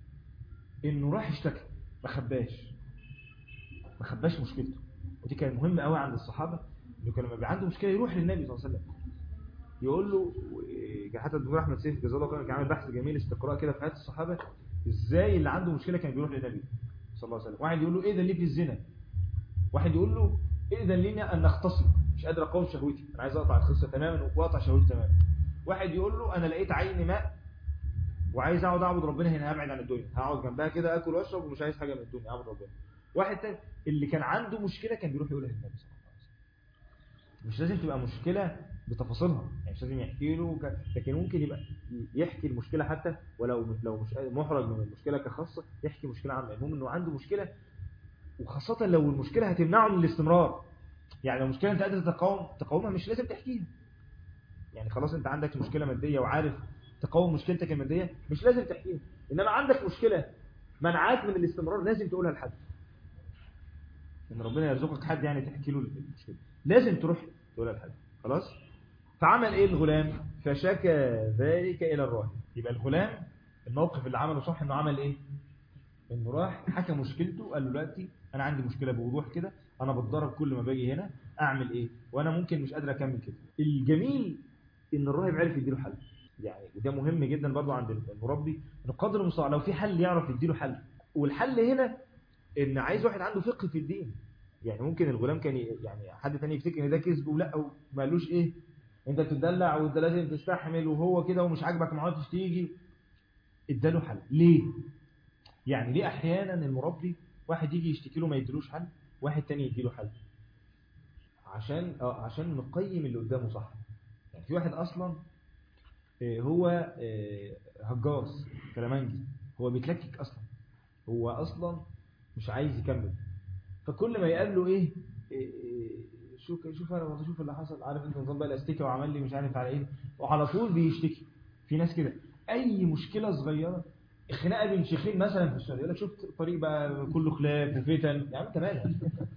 انه راح اشتكى ما خباش ما خباش مشكلته ودي كانت مهمة قوي عند الصحابة انه كان لما بيبقى عنده مشكلة يروح للنبي صلى الله عليه وسلم يقول له كان حتى الدكتور احمد سيف جزاه الله خيرا كان عامل بحث جميل استقراء كده في حياة الصحابة ازاي اللي عنده مشكلة كان بيروح للنبي صلى الله عليه وسلم واحد يقول له ايه ده ليه في الزنا واحد يقول له ايه ده لينا ان نختصم مش قادر اقاوم شهوتي انا عايز اقطع القصه تماما واقطع شهوتي تماما واحد يقول له انا لقيت عين ماء وعايز اقعد اعبد ربنا هنا ابعد عن الدنيا هقعد جنبها كده اكل واشرب ومش عايز حاجه من الدنيا اعبد ربنا واحد تاني اللي كان عنده مشكله كان بيروح يقولها للنبي صلى الله عليه وسلم مش لازم تبقى مشكله بتفاصيلها يعني مش لازم يحكي له ك... لكن ممكن يبقى يحكي المشكله حتى ولو لو مش محرج من المشكله كخاصه يحكي مشكله عامه المهم انه عنده مشكله وخاصه لو المشكله هتمنعه من الاستمرار يعني لو مشكله انت قادر تقاوم تقاومها مش لازم تحكيها يعني خلاص انت عندك مشكله ماديه وعارف تقاوم مشكلتك الماديه مش لازم تحكيها انما عندك مشكله منعاك من الاستمرار لازم تقولها لحد ان ربنا يرزقك حد يعني تحكي له المشكله لازم تروح تقولها لحد خلاص فعمل ايه الغلام فشكى ذلك الى الراهب يبقى الغلام الموقف اللي عمله صح انه عمل ايه انه راح حكى مشكلته قال له دلوقتي انا عندي مشكله بوضوح كده انا بتضرب كل ما باجي هنا اعمل ايه وانا ممكن مش قادر اكمل كده الجميل ان الراهب عرف يديله حل يعني وده مهم جدا برضه عند المربي ان قدر المستطاع لو في حل يعرف يديله حل والحل هنا ان عايز واحد عنده فقه في الدين يعني ممكن الغلام كان ي- يعني حد تاني يفتكر ان ده كذب ولا وما قالوش ايه انت بتدلع وانت لازم تستحمل وهو كده ومش عاجبك ما عادش تيجي اداله حل ليه يعني ليه احيانا المربي واحد يجي يشتكي له ما يديلوش حل واحد تاني يديله حل عشان اه عشان نقيم اللي قدامه صح يعني في واحد اصلا آه، هو آه، هجاص كلامنجي هو بيتلكك اصلا هو اصلا مش عايز يكمل فكل ما يقابله ايه إيه، إيه، شوف شوف انا والله شوف اللي حصل عارف انت نظام بقى الاستيكه وعمل لي مش عارف على ايه وعلى طول بيشتكي في ناس كده اي مشكله صغيره خناقه بين شيخين مثلا في السعوديه يقول لك شفت الطريق بقى كله خلاف وفتن يا عم انت مالك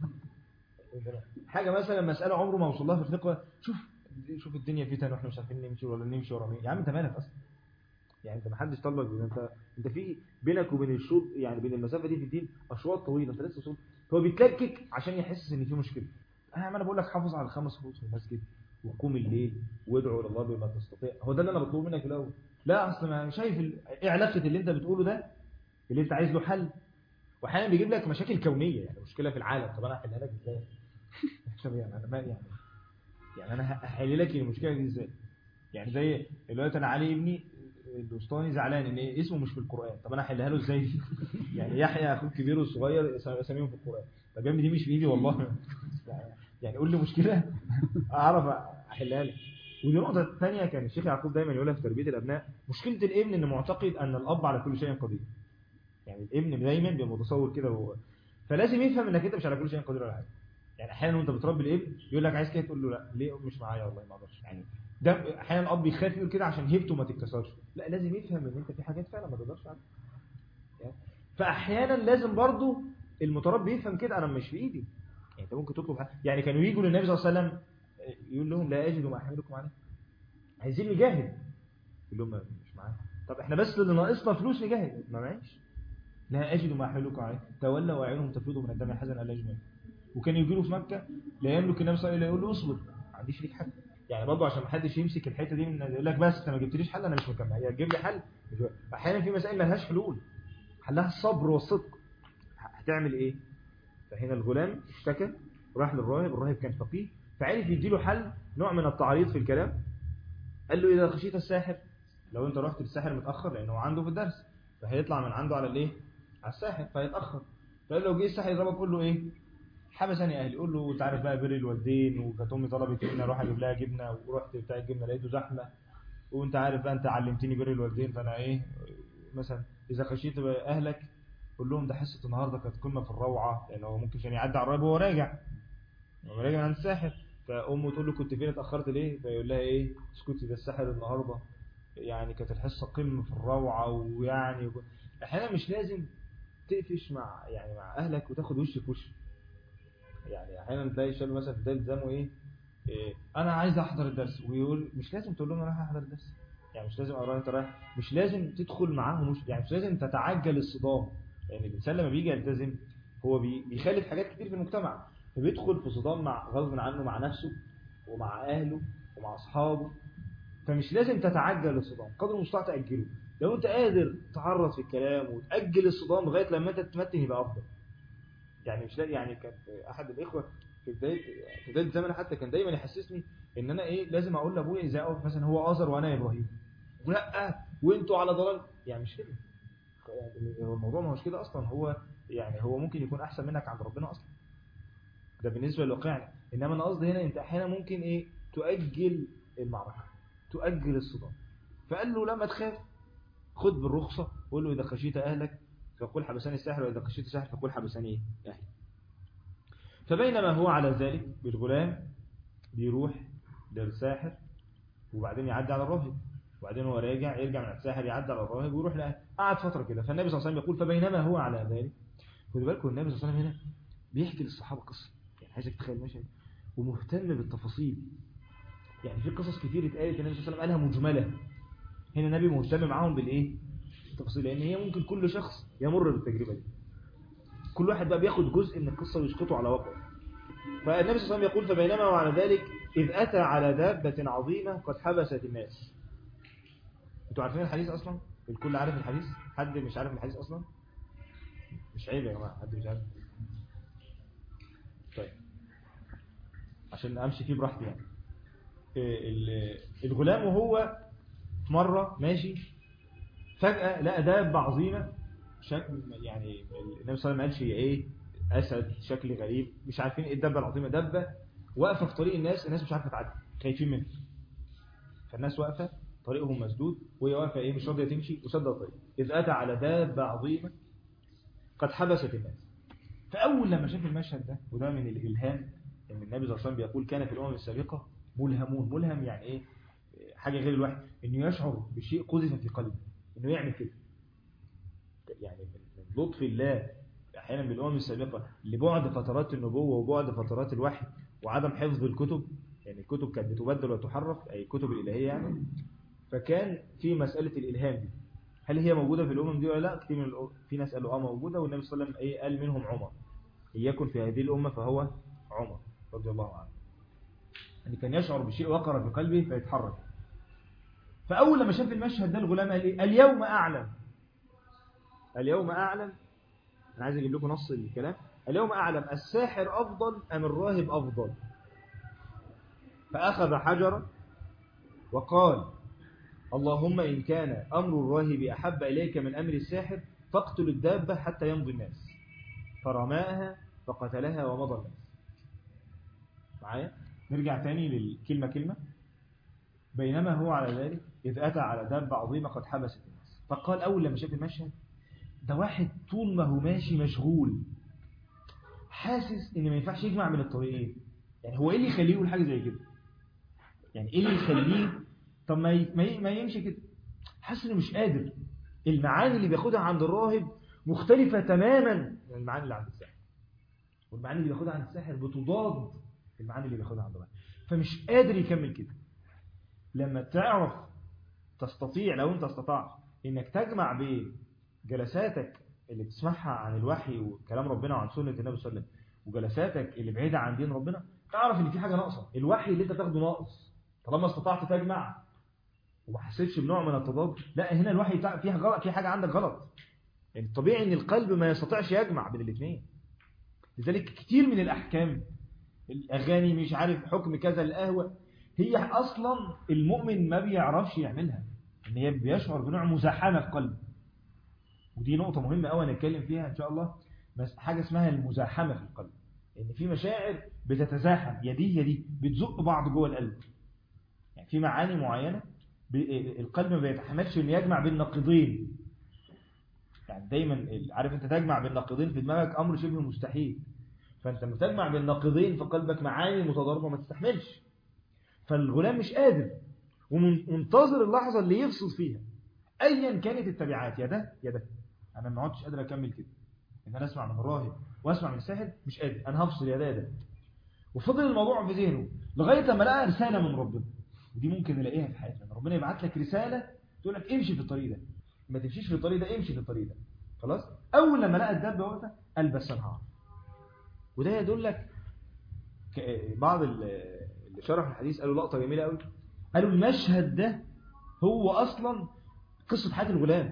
حاجه مثلا مساله عمره ما وصل لها في الفقه شوف شوف الدنيا فتن واحنا مش عارفين نمشي ولا نمشي ورا مين يا عم انت مالك اصلا يعني انت ما حدش طالبك بده انت انت في بينك وبين الشوط يعني بين المسافه دي في الدين اشواط طويله انت لسه صوت هو بيتلكك عشان يحسس ان في مشكله انا عمال بقول لك حافظ على الخمس فروض في المسجد وقوم الليل وادعو الى الله بما تستطيع هو ده اللي انا بطلبه منك في الاول لا اصل ما شايف ال... ايه علاقه اللي انت بتقوله ده اللي انت عايز له حل واحيانا بيجيب لك مشاكل كونيه يعني مشكله في العالم طب انا احلها لك ازاي طب يعني انا مالي يعني يعني انا هحل لك المشكله دي ازاي يعني زي دلوقتي انا علي ابني الوسطاني زعلان ان اسمه مش في القران طب انا احلها له ازاي يعني يحيى اخوه الكبير والصغير اساميهم في القران طب يا ابني دي مش في ايدي والله يعني قول لي مشكله اعرف احلها لك ودي نقطة ثانية كان الشيخ يعقوب دايما يقولها في تربية الأبناء مشكلة الابن إنه معتقد أن الأب على كل شيء قدير يعني الابن دايما بيبقى متصور كده وهو فلازم يفهم إنك أنت مش على كل شيء قدير ولا حاجة يعني أحيانا وأنت بتربي الابن يقول لك عايز كده تقول له لا ليه مش معايا والله ما أقدرش يعني ده أحيانا الأب يخاف يقول كده عشان هيبته ما تتكسرش لا لازم يفهم إن أنت في حاجات فعلا ما تقدرش عليها يعني فأحيانا لازم برضو المتربي يفهم كده أنا مش في إيدي يعني أنت ممكن تطلب حاجة يعني كانوا يجوا للنبي صلى الله عليه وسلم يقول لهم لا أجد ما أحملكم عليه عايزين نجاهد يقول لهم مش معايا طب احنا بس اللي ناقصنا فلوس نجاهد ما معيش لا اجد ما احملكم عليه تولوا واعينهم تفيض من الدم حزنا لا يجمع وكان يجي له في مكه لا يملك النبي صلى الله عليه وسلم يقول له اصبر ما عنديش ليك حل يعني برضه عشان ما حدش يمسك الحته دي من يقول لك بس انت ما جبتليش حل انا مش مكمل هي تجيب لي حل احيانا في مسائل ما لهاش حلول حلها الصبر والصدق هتعمل ايه فهنا الغلام اشتكى راح للراهب الراهب كان فقيه فعرف يديله حل نوع من التعريض في الكلام قال له إذا خشيت الساحر لو أنت رحت للساحر متأخر لأنه عنده في الدرس فهيطلع من عنده على الإيه على الساحر فهيتأخر فقال لو جه الساحر يضربك قول له إيه حبسني أهلي قول له تعرف بقى بر الوالدين وكانت أمي طلبت مني أروح أجيب لها جبنة ورحت بتاع الجبنة لقيته زحمة وأنت عارف بقى أنت علمتني بر الوالدين فأنا إيه مثلا إذا خشيت أهلك قول لهم ده حصة النهاردة كانت قمة في الروعة لأنه هو ممكن كان يعدي على الراجل وهو راجع وهو راجع عند الساحر فأمه تقول له كنت فين اتأخرت ليه فيقول لها ايه اسكتي ده الساحر النهاردة يعني كانت الحصة قمة في الروعة ويعني احيانا مش لازم تقفش مع يعني مع اهلك وتاخد وش في وش يعني احيانا تلاقي شاب مثلا في بداية الزمن ايه, إيه انا عايز احضر الدرس ويقول مش لازم تقول لهم انا رايح احضر الدرس يعني مش لازم اقرا انت رايح مش لازم تدخل معاهم مش يعني مش لازم تتعجل الصدام يعني الانسان لما بيجي يلتزم هو بيخالف حاجات كتير في المجتمع فبيدخل في صدام مع غصب عنه مع نفسه ومع أهله ومع أصحابه فمش لازم تتعجل الصدام قدر المستطاع تأجله لو أنت قادر تعرض في الكلام وتأجل الصدام لغاية لما أنت تتمتن يبقى أفضل يعني مش يعني كان أحد الإخوة في بداية في بداية الزمن حتى كان دايما يحسسني إن أنا إيه لازم أقول لأبويا إذا أقف مثلا هو آزر وأنا إبراهيم ولا وأنتوا على ضلال يعني مش كده يعني هو الموضوع ما هوش كده أصلا هو يعني هو ممكن يكون أحسن منك عند ربنا أصلا ده بالنسبة للواقع إنما أنا قصدي هنا أنت أحيانا ممكن إيه تؤجل المعركة تؤجل الصدام فقال له لما تخاف خد بالرخصة قول له إذا خشيت أهلك فقل حبساني الساحر وإذا خشيت الساحر فقل حبساني إيه أهلي فبينما هو على ذلك بالغلام بيروح للساحر وبعدين يعدي على الراهب وبعدين هو راجع يرجع من الساحر يعدي على الراهب ويروح لأهل قعد فترة كده فالنبي صلى الله عليه وسلم يقول فبينما هو على ذلك خدوا بالكم النبي صلى الله عليه وسلم هنا بيحكي للصحابة قصة يعني عايزك تتخيل مشهد ومهتم بالتفاصيل يعني في قصص كتير اتقالت النبي صلى الله عليه وسلم قالها مجملة هنا النبي مهتم معاهم بالايه التفاصيل لان هي ممكن كل شخص يمر بالتجربة دي كل واحد بقى بياخد جزء من القصة ويسقطه على واقع فالنبي صلى الله عليه وسلم يقول فبينما وعلى ذلك إذ أتى على دابة عظيمة قد حبست الناس انتوا عارفين الحديث أصلا الكل عارف الحديث حد مش عارف الحديث أصلا مش عيب يا جماعة حد مش عارف طيب عشان امشي فيه براحتي يعني الغلام وهو في مرة ماشي فجأة لقى دابة عظيمة شكل يعني النبي صلى الله عليه وسلم ما قالش هي ايه اسد شكل غريب مش عارفين ايه الدابة العظيمة دابة واقفة في طريق الناس الناس مش عارفة تعدي خايفين منها فالناس واقفة طريقهم مسدود وهي واقفة ايه مش راضية تمشي وسد الطريق إذ أتى على دابة عظيمة قد حبست الناس فأول لما شاف المشهد ده وده من الإلهام ان النبي صلى الله عليه وسلم بيقول كان في الأمم السابقة ملهمون ملهم يعني ايه حاجة غير الواحد انه يشعر بشيء قذف في قلبه انه يعمل كده يعني من لطف الله احيانا بالأمم السابقة لبعد فترات النبوة وبعد فترات الوحي وعدم حفظ الكتب يعني الكتب كانت بتبدل وتحرف أي الكتب الإلهية يعني فكان في مسألة الإلهام دي هل هي موجودة في الأمم دي ولا لا كتير من الأمم في ناس قالوا اه موجودة والنبي صلى الله عليه وسلم ايه قال منهم عمر إن يكن في هذه الأمة فهو عمر رضي الله عنه يعني كان يشعر بشيء وقر في قلبه فيتحرك فأول لما شاف المشهد ده الغلام قال إيه اليوم أعلم اليوم أعلم أنا عايز أجيب لكم نص الكلام اليوم أعلم الساحر أفضل أم الراهب أفضل فأخذ حجرا وقال اللهم إن كان أمر الراهب أحب إليك من أمر الساحر فاقتل الدابة حتى يمضي الناس فرماها فقتلها ومضى الناس معايا نرجع تاني للكلمة كلمة بينما هو على ذلك إذ أتى على دابة عظيمة قد حبست الناس فقال أول لما شاف المشهد ده واحد طول ما هو ماشي مشغول حاسس إن ما ينفعش يجمع من الطريقين يعني هو إيه اللي يخليه يقول حاجة زي كده يعني إيه اللي يخليه طب ما ي- ما ي- ما يمشي كده حاسس إنه مش قادر المعاني اللي بياخدها عند الراهب مختلفة تماما من المعاني اللي عند الساحر والمعاني اللي بياخدها عند الساحر بتضاد المعاني اللي بياخدها عند الراهب فمش قادر يكمل كده لما تعرف تستطيع لو انت استطعت انك تجمع بين جلساتك اللي بتسمعها عن الوحي وكلام ربنا وعن سنة النبي صلى الله عليه وسلم وجلساتك اللي بعيدة عن دين ربنا تعرف ان في حاجة ناقصة الوحي اللي انت تاخده ناقص طالما استطعت تجمع وما حسيتش بنوع من التضاد لا هنا الوحي بتاع فيها غلط في حاجة عندك غلط يعني الطبيعي ان القلب ما يستطيعش يجمع بين الاثنين لذلك كتير من الاحكام الاغاني مش عارف حكم كذا القهوه هي اصلا المؤمن ما بيعرفش يعملها ان هي بيشعر بنوع مزاحمه في قلبه ودي نقطه مهمه قوي هنتكلم فيها ان شاء الله بس حاجه اسمها المزاحمه في القلب ان في مشاعر بتتزاحم يدي يدي بتزق بعض جوه القلب يعني في معاني معينه ب- القلب ما بيتحملش انه يجمع بين نقيضين يعني دايما ال- عارف انت تجمع بين نقيضين في دماغك امر شبه مستحيل فانت لما تجمع بين نقيضين في قلبك معاني متضاربه ما تستحملش فالغلام مش قادر ومنتظر اللحظه اللي يفصل فيها ايا كانت التبعات يا ده يا ده انا ما عدتش قادر اكمل كده ان انا اسمع من الراهب واسمع من الساحر مش قادر انا هفصل يا ده يا ده وفضل الموضوع في ذهنه لغايه لما لقى رساله من ربنا ودي ممكن نلاقيها في حياتنا ان ربنا يبعت لك رساله تقول لك امشي في الطريق ده ما تمشيش في الطريق ده امشي في الطريق ده خلاص اول لما لقى الدابه واقفه قال بس انا هعرف وده يدلك ك- بعض ال- اللي شرحوا الحديث قالوا لقطه جميله قوي قالوا المشهد ده هو اصلا قصه حياه الغلام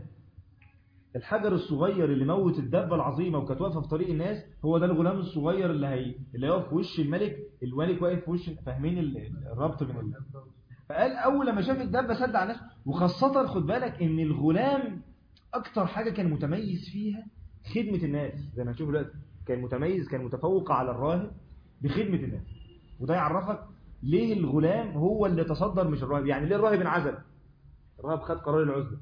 الحجر الصغير اللي موت الدبه العظيمه وكانت واقفه في طريق الناس هو ده الغلام الصغير اللي هي اللي هيقف في وش الملك الملك واقف في وش فاهمين ال- الربط بين ال... فقال اول لما شاف الدبه سد على الناس وخاصه خد بالك ان الغلام اكتر حاجه كان متميز فيها خدمه الناس زي ما هنشوف دلوقتي كان متميز كان متفوق على الراهب بخدمه الناس وده يعرفك ليه الغلام هو اللي تصدر مش الراهب يعني ليه الراهب انعزل الراهب خد قرار العزله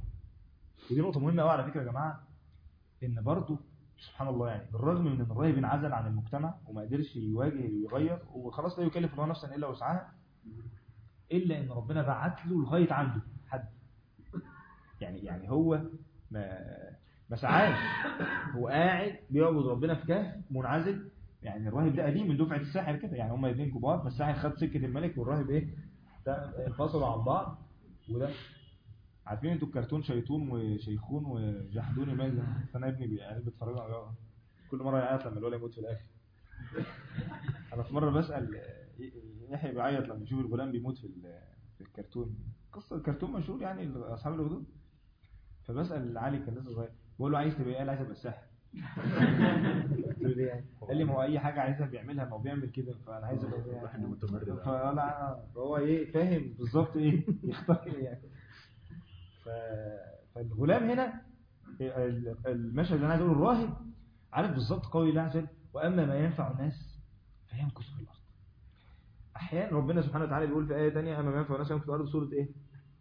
ودي نقطه مهمه قوي على فكره يا جماعه ان برضه سبحان الله يعني بالرغم من ان الراهب انعزل عن المجتمع وما قدرش يواجه ويغير وخلاص لا يكلف الله نفسا الا وسعها الا ان ربنا بعت له لغايه عنده حد يعني يعني هو ما ما سعاش هو قاعد بيعبد ربنا في كهف منعزل يعني الراهب ده قديم من دفعه الساحر كده يعني هما الاثنين كبار فالساحر خد سكه الملك والراهب ايه ده انفصلوا عن بعض وده عارفين انتوا الكرتون شيطون وشيخون وجحدون ماذا انا ابني بيعيال بيتفرجوا على كل مره يعيط لما الولد يموت في الاخر انا في مره بسال يحيى بيعيط لما يشوف الغلام بيموت في ال- في الكرتون قصه الكرتون مشهور يعني اصحاب الاخدود فبسال علي كان لسه صغير بقول له عايز تبقى ايه قال عايز ابقى الساحر قلت له ليه يعني قال لي ما هو اي حاجه عايزها بيعملها ما هو بيعمل كده فانا عايز ابقى زيه. واحد متمرد فلا فهو ايه فاهم بالظبط ايه يختار إيه يعني ف... فالغلام هنا ال- المشهد اللي انا عايز اقوله الراهب عارف بالظبط قول الله عز وجل واما ما ينفع الناس فيمكث في الارض احيانا ربنا سبحانه وتعالى بيقول في ايه ثانيه اما ما ينفع الناس يمكث في الارض سوره ايه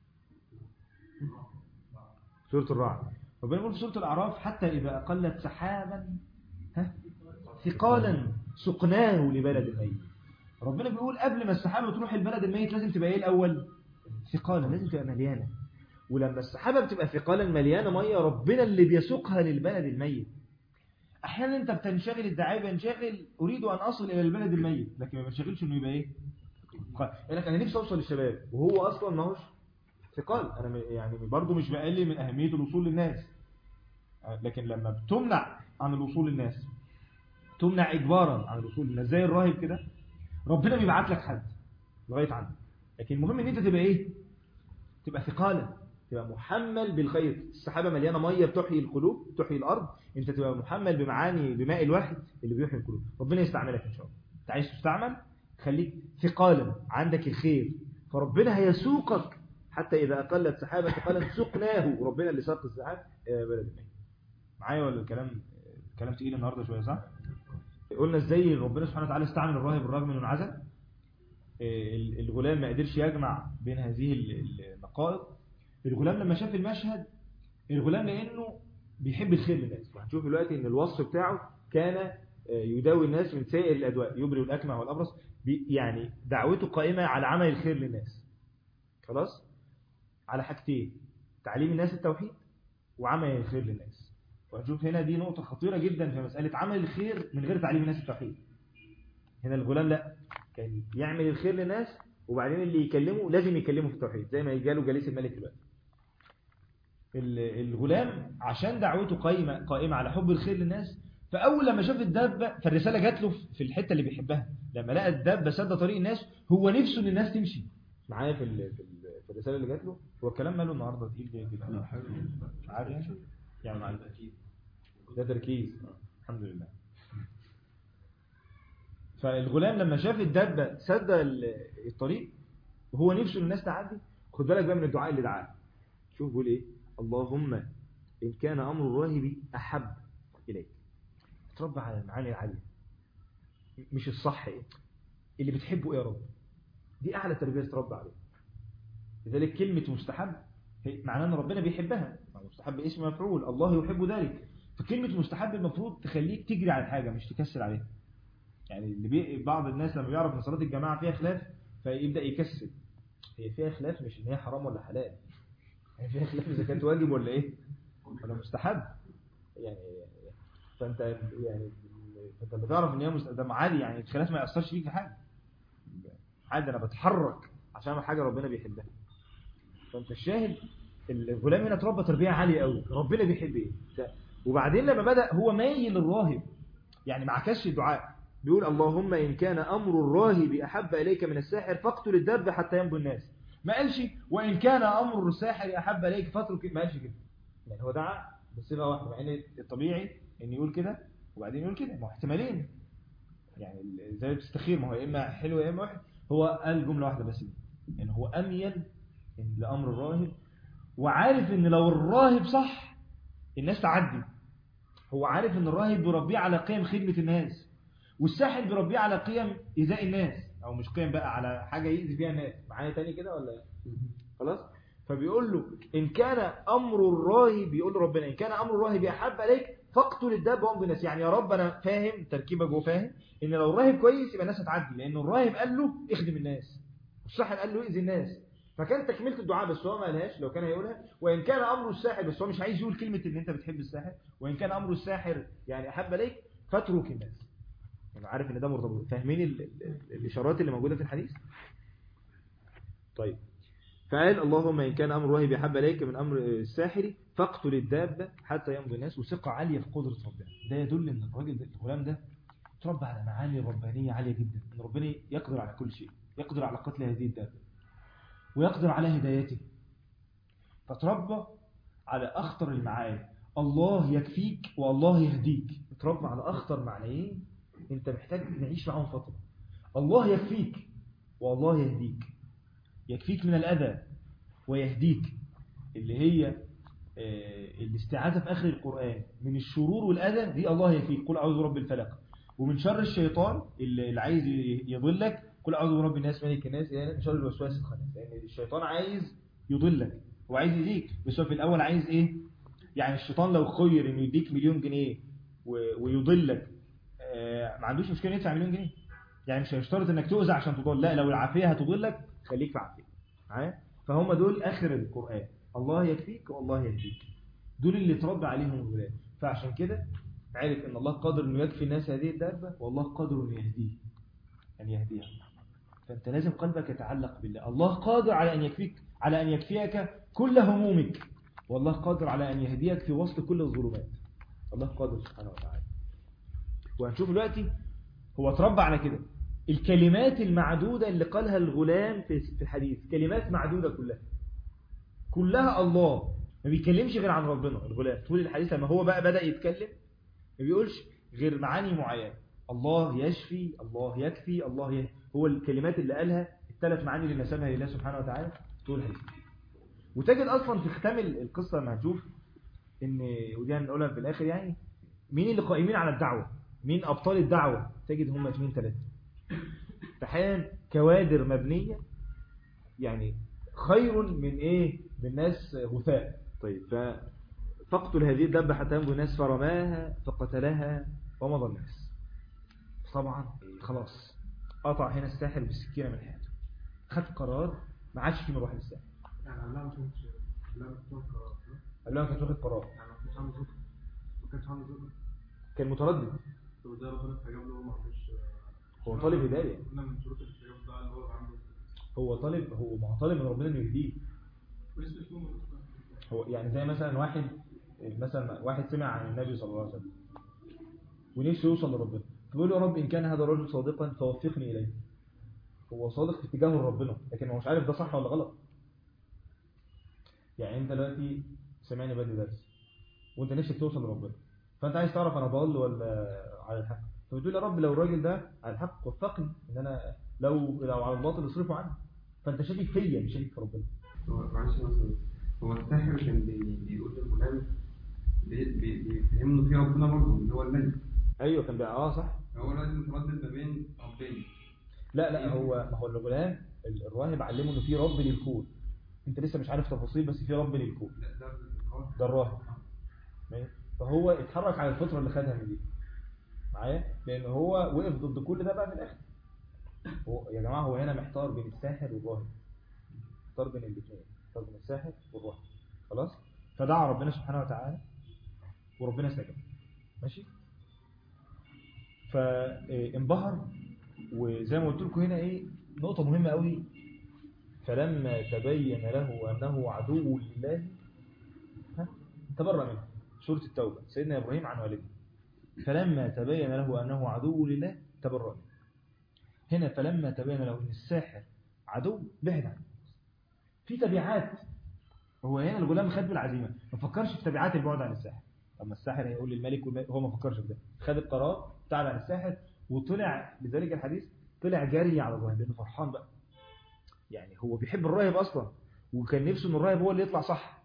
سوره الرعد ربنا بيقول في سوره الاعراف حتى اذا اقلت سحابا ها ثقالا سقناه لبلد ميت ربنا بيقول قبل ما السحابه تروح البلد الميت لازم تبقى ايه الاول ثقالا لازم تبقى مليانه ولما السحابه بتبقى ثقالا مليانه ميه ربنا اللي بيسوقها للبلد الميت احيانا انت بتنشغل الداعيه بينشغل اريد ان اصل الى البلد الميت لكن ما بينشغلش انه يبقى ايه قال لك انا نفسي اوصل للشباب وهو اصلا ما هوش ثقال انا م- يعني برضه مش بقلل من اهميه الوصول للناس لكن لما بتمنع عن الوصول للناس تمنع اجبارا عن الوصول للناس زي الراهب كده ربنا بيبعت لك حد لغايه عنده لكن المهم ان انت تبقى ايه تبقى ثقالا تبقى محمل بالخير السحابه مليانه ميه بتحيي القلوب بتحيي الارض انت تبقى محمل بمعاني بماء الوحي اللي بيحيي القلوب ربنا يستعملك ان شاء الله انت عايز تستعمل خليك ثقالا عندك الخير فربنا هيسوقك حتى اذا اقلت سحابه ثقالا سقناه ربنا اللي ساق السحاب الى بلد الميت معايا ولا الكلام الكلام تقيل النهارده شويه صح قلنا ازاي ربنا سبحانه وتعالى استعمل الراهب بالرغم من انه انعزل ال- الغلام ما قدرش يجمع بين هذه ال- النقائض الغلام لما شاف المشهد الغلام لانه بيحب الخير للناس وهنشوف دلوقتي ان الوصف بتاعه كان آه، يداوي الناس من سائر الادواء يبرئ الاكمه والابرص بي- يعني دعوته قائمه على عمل الخير للناس خلاص على حاجتين تعليم الناس التوحيد وعمل الخير للناس وهنشوف هنا دي نقطة خطيرة جدا في مسألة عمل الخير من غير تعليم الناس التوحيد هنا الغلام لا كان يعمل الخير للناس وبعدين اللي يكلمه لازم يكلمه في التوحيد زي ما يجاله جليس الملك دلوقتي ال- الغلام عشان دعوته قائمة قائمة على حب الخير للناس فأول لما شاف الدابة فالرسالة جات له في الحتة اللي بيحبها لما لقى الدابة سد طريق الناس هو نفسه ان الناس تمشي معايا في ال- في ال- في الرسالة اللي جات له هو الكلام ماله النهارده تقيل ليه كده لا حلو عادي يعني يعني مع ده تركيز الحمد لله فالغلام لما شاف الدابة سد ال- الطريق وهو نفسه الناس تعدي خد بالك بقى من الدعاء اللي دعاه شوف بيقول ايه اللهم ان كان امر الراهب احب اليك تربى على المعاني العاليه مش الصح ايه اللي بتحبه ايه يا رب دي اعلى تربيه تربى عليها لذلك كلمه مستحب هي معناه ان ربنا بيحبها مستحب اسم مفعول الله يحب ذلك فكلمه مستحب المفروض تخليك تجري على الحاجه مش تكسل عليها يعني اللي بي... بعض الناس لما بيعرف ان صلاه الجماعه فيها خلاف فيبدا يكسل هي فيها خلاف مش ان هي حرام ولا حلال هي فيها خلاف اذا كانت واجب ولا ايه ولا مستحب يعني فانت يعني فانت اللي تعرف ان هي مست... ده عادي يعني الخلاف ما ياثرش فيك في حاجه عادي انا بتحرك عشان اعمل حاجه ربنا بيحبها فانت الشاهد الغلام هنا اتربى تربيه عاليه قوي ربنا بيحب ايه ف- وبعدين لما بدا هو مايل للراهب يعني ما عكسش الدعاء بيقول اللهم ان كان امر الراهب احب اليك من الساحر فاقتل الدب حتى يمضي الناس ما قالش وان كان امر الساحر احب اليك فاترك ما قالش كده يعني هو دعا بصيغه واحده مع ان الطبيعي ان يقول كده وبعدين يقول كده ما هو احتمالين يعني ال- زي بتستخير ما هو يا اما حلو يا اما وحش هو قال جمله واحده بس دي ان هو اميل إن لامر الراهب وعارف ان لو الراهب صح الناس تعدي هو عارف ان الراهب بيربيه على قيم خدمه الناس والساحر بيربيه على قيم ايذاء الناس او مش قيم بقى على حاجه يأذي بيها الناس معايا تاني كده ولا إيه؟ خلاص فبيقول له ان كان امر الراهب بيقول له ربنا ان كان امر الراهب احب عليك فاقتل الداب وامضي الناس يعني يا رب انا فاهم تركيبك وفاهم ان لو الراهب كويس يبقى الناس هتعدي لان الراهب قال له اخدم الناس والساحر قال له اذي الناس فكان تكمله الدعاء بس هو ما قالهاش لو كان هيقولها وان كان امر الساحر بس هو مش عايز يقول كلمه ان انت بتحب الساحر وان كان امر الساحر يعني احب عليك فاترك الناس يعني عارف ان ده مرتبط فاهمين ال- ال- الاشارات اللي موجوده في الحديث طيب فقال اللهم ان كان امر واهب يحب اليك من امر الساحر فاقتل الدابه حتى يمضي الناس وثقه عاليه في قدره ربنا ده يدل ان الراجل ده الغلام ده تربى على معاني ربانيه عاليه جدا ان ربنا يقدر على كل شيء يقدر على قتل هذه الدابه ويقدر على هدايته فتربى على اخطر المعاني الله يكفيك والله يهديك تربى على اخطر معنيين انت محتاج نعيش معاهم فتره الله يكفيك والله يهديك يكفيك من الأذى ويهديك اللي هي آه، الاستعاذة في آخر القرآن من الشرور والأذى دي الله يكفيك قل أعوذ برب الفلق ومن شر الشيطان اللي اللي عايز يضلك قل أعوذ برب الناس ملك الناس يعني من شر الوسواس الخناس لأن الشيطان عايز يضلك وعايز يديك بس هو في الأول عايز إيه يعني الشيطان لو خير إنه يديك مليون جنيه و- ويضلك آه، ما عندوش مشكلة يدفع مليون جنيه يعني مش هيشترط انك تؤذى عشان تضل لا لو العافيه هتضلك خليك في عافيه معايا فهم دول اخر القران الله يكفيك والله يهديك دول اللي اتربى عليهم الولاد فعشان كده عرف ان الله قادر انه يكفي الناس هذه الدابه والله قادر انه يهديه ان يهديها فانت لازم قلبك يتعلق بالله الله قادر على ان يكفيك على ان يكفيك كل همومك والله قادر على ان يهديك في وسط كل الظلمات الله قادر سبحانه وتعالى وهنشوف دلوقتي هو اتربى على كده الكلمات المعدودة اللي قالها الغلام في في الحديث كلمات معدودة كلها كلها الله ما بيتكلمش غير عن ربنا الغلام طول الحديث لما هو بقى بدأ يتكلم ما بيقولش غير معاني معينة الله يشفي الله يكفي الله يهدي هو الكلمات اللي قالها الثلاث معاني اللي نسبها لله سبحانه وتعالى طول الحديث وتجد أصلا في ختام القصة لما هتشوف ان ودي هنقولها في الآخر يعني مين اللي قائمين على الدعوة مين أبطال الدعوة تجد هم اثنين ثلاثة فحيان كوادر مبنية يعني خير من ايه من ناس غثاء طيب فاقتل هذه الدبة حتى ينبو الناس فرماها فقتلها ومضى الناس طبعا خلاص قطع هنا الساحر بالسكينة من حياته خد قرار ما عادش فيه مروح للساحر يعني الله ما كانش الله ما كانش قرار قال له ما كانش واخد قرار يعني ما كانش عنده ذكر ما كانش عنده ذكر كان متردد طب ده ربنا استجاب له ما عندوش هو طالب هداية قلنا من شروط الاستجابة ده اللي هو عنده هو طالب هو ما هو طالب من ربنا انه يهديه ولسه فيهم هو يعني زي مثلا واحد مثلا واحد سمع عن النبي صلى الله عليه وسلم ونفسه يوصل لربنا فبيقول له يا رب إن كان هذا الرجل صادقا فوفقني إليه هو صادق في اتجاهه لربنا لكن هو مش عارف ده صح ولا غلط يعني انت دلوقتي سامعني بدي درس وانت نفسك توصل لربنا فانت عايز تعرف انا ضال ولا على الحق فبتقول يا رب لو الراجل ده على الحق وفقني ان انا لو لو على الباطل اصرفه عنه فانت شاكك فيا مش شاكك في ربنا هو معلش مثلا هو الساحر كان بي- بيقول للغلام بي- بي- بيفهم له في ربنا برضه اللي هو الملك ايوه كان بقى اه صح هو لازم متردد ما بين ربين لا لا هو ما هو الغلام الراهب علمه انه في رب للكون انت لسه مش عارف تفاصيل بس في رب للكون لا ده الإقرار. ده الراهب ماشي؟ فهو اتحرك على الفطره اللي خدها من دي معايا لان هو وقف ضد كل ده بقى في الاخر هو يا جماعه هو هنا محتار بين الساحر والراهب محتار بين الاثنين محتار بين الساحر والراهب خلاص فدعا ربنا سبحانه وتعالى وربنا استجاب ماشي فانبهر وزي ما قلت لكم هنا ايه نقطه مهمه قوي فلما تبين له انه عدو لله ها تبرأ منه سورة التوبة سيدنا إبراهيم عن والده فلما تبين له أنه عدو لله تبرأ منه هنا فلما تبين له أن الساحر عدو بعد عنه في تبعات هو هنا الغلام خد بالعزيمة ما فكرش في تبعات البعد عن الساحر أما الساحر هيقول للملك والملك هو ما فكرش في ده خد القرار ابتعد عن الساحر وطلع لذلك الحديث طلع جري على الراهب لأنه فرحان بقى يعني هو بيحب الراهب أصلا وكان نفسه أن الراهب هو اللي يطلع صح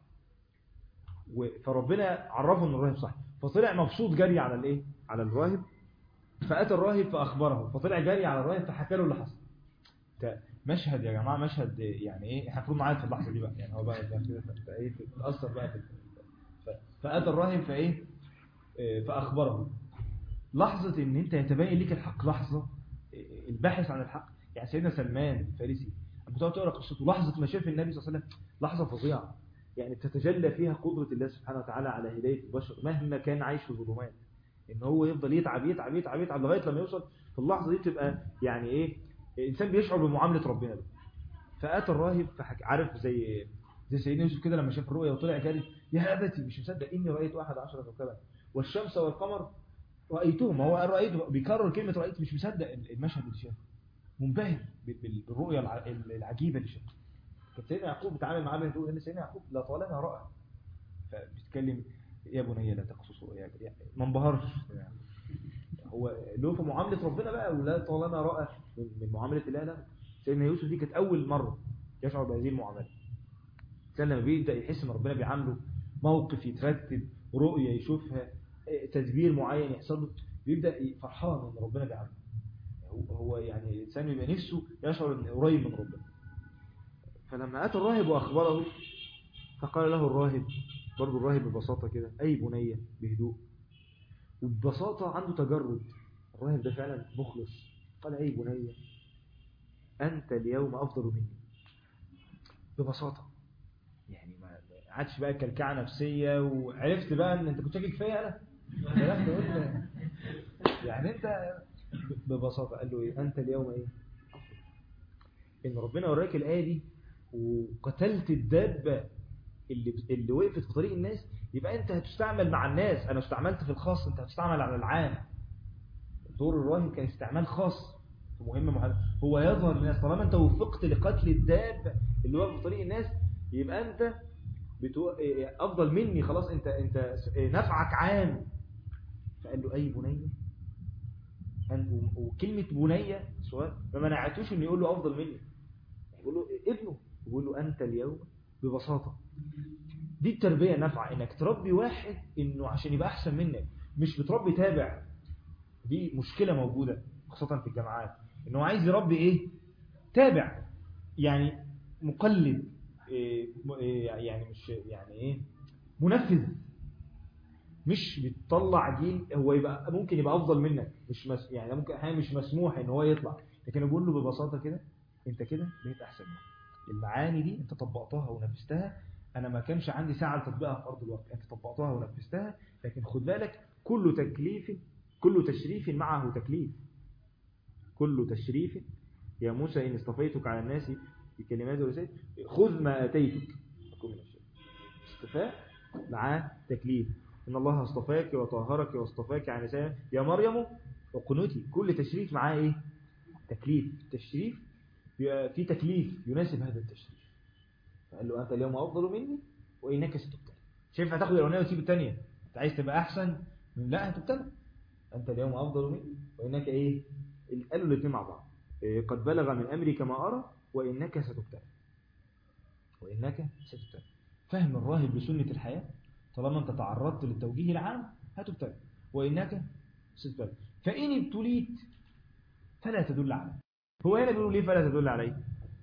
و- فربنا عرفه ان الراهب صح فطلع مبسوط جري على الايه على الراهب فاتى الراهب فاخبره فطلع جري على الراهب فحكى له اللي حصل ت- مشهد يا جماعه مشهد يعني ايه احنا المفروض نعيط في اللحظه دي بقى يعني هو بقى ده كده فأنت ايه تتاثر بقى في ف- فاتى الراهب فايه آه، فاخبره لحظه ان انت يتبين لك الحق لحظه آه، الباحث عن الحق يعني سيدنا سلمان الفارسي لما تقعد تقرا قصته لحظه ما شاف النبي صلى الله عليه وسلم لحظه فظيعه يعني تتجلى فيها قدرة الله سبحانه وتعالى على هداية البشر مهما كان عايش في ظلمات ان هو يفضل يتعب يتعب يتعب يتعب لغاية لما يوصل في اللحظة دي تبقى يعني ايه الانسان بيشعر بمعاملة ربنا بقى فاتى الراهب فحك عارف زي زي سيدنا يوسف كده لما شاف الرؤيا وطلع جاري يا ابتي مش مصدق اني رايت واحد عشر كوكبا والشمس والقمر رايتهم هو قال رايته بيكرر كلمه رايت مش مصدق المشهد اللي شافه منبهر بال- بال- بالرؤيا الع- العجيبه اللي شافها كان سيدنا يعقوب بيتعامل معاه بيقول ان سيدنا يعقوب لا طالما راى فبيتكلم يا بني لا تقصص رؤياك يعني ما انبهرش يعني هو له في معامله ربنا بقى ولا طالما راى من من معامله الله لا سيدنا يوسف دي كانت اول مره يشعر بهذه المعامله كان لما بيبدا يحس ان ربنا بيعامله موقف يترتب رؤيه يشوفها إيه، تدبير معين يحصل له بيبدا فرحان ان ربنا بيعامله هو- هو يعني الانسان بيبقى نفسه يشعر ان قريب من ربنا فلما أتى الراهب وأخبره فقال له الراهب برضو الراهب ببساطة كده أي بنية بهدوء وببساطة عنده تجرد الراهب ده فعلا مخلص قال أي بنية أنت اليوم أفضل مني ببساطة يعني ما ما عادش بقى كلكعة نفسية وعرفت بقى ان انت كنت شاكك فيا انا بدأت تقول يعني انت ببساطة قال له ايه انت اليوم ايه ان ربنا وراك الآية دي وقتلت الدابة اللي اللي وقفت في طريق الناس يبقى انت هتستعمل مع الناس انا استعملت في الخاص انت هتستعمل على العام دور الراهب كان استعمال خاص في مهمة محددة هو يظهر للناس طالما انت وفقت لقتل الدابة اللي واقف في طريق الناس يبقى انت بتو... افضل مني خلاص انت انت نفعك عام فقال له اي بنية أن- وكلمة بنية سؤال ما منعتوش انه يقول له افضل مني يقول له ابنه يقول له انت اليوم ببساطة دي التربية نافعة انك تربي واحد انه عشان يبقى احسن منك مش بتربي تابع دي مشكلة موجودة خاصة في الجامعات انه عايز يربي ايه تابع يعني مقلد إيه، م- إيه، يعني مش يعني ايه منفذ مش بتطلع جيل هو يبقى ممكن يبقى افضل منك مش مس يعني ممكن احيانا مش مسموح ان هو يطلع لكن بقول له ببساطه كده انت كده بقيت احسن مني المعاني دي انت طبقتها ونفذتها انا ما كانش عندي ساعه لتطبيقها في ارض الواقع انت طبقتها ونفذتها لكن خد بالك كل تكليف كل تشريف معه تكليف كل تشريف يا موسى إن اصطفيتك على الناس بكلمات ورسالة خذ ما أتيتك أكون من الشيء اصطفاء مع تكليف إن الله اصطفاك وطهرك واصطفاك على نساء يا مريم وقنوتي كل تشريف معاه إيه تكليف التشريف بيبقى في تكليف يناسب هذا التشريف فقال له أنت اليوم أفضل مني وإنك ستبتلى شايف هتاخد الأولانية وتسيب الثانية أنت عايز تبقى أحسن لا هتبتلى أنت اليوم أفضل مني وإنك إيه قالوا الاثنين مع بعض إيه، قد بلغ من أمرك ما أرى وإنك ستبتلى وإنك ستبتلى فهم الراهب لسنة الحياة طالما أنت تعرضت للتوجيه العام هتبتلى وإنك ستبتلى فإن ابتليت فلا تدل عليه هو هنا بيقولوا ليه فلا تدل عليه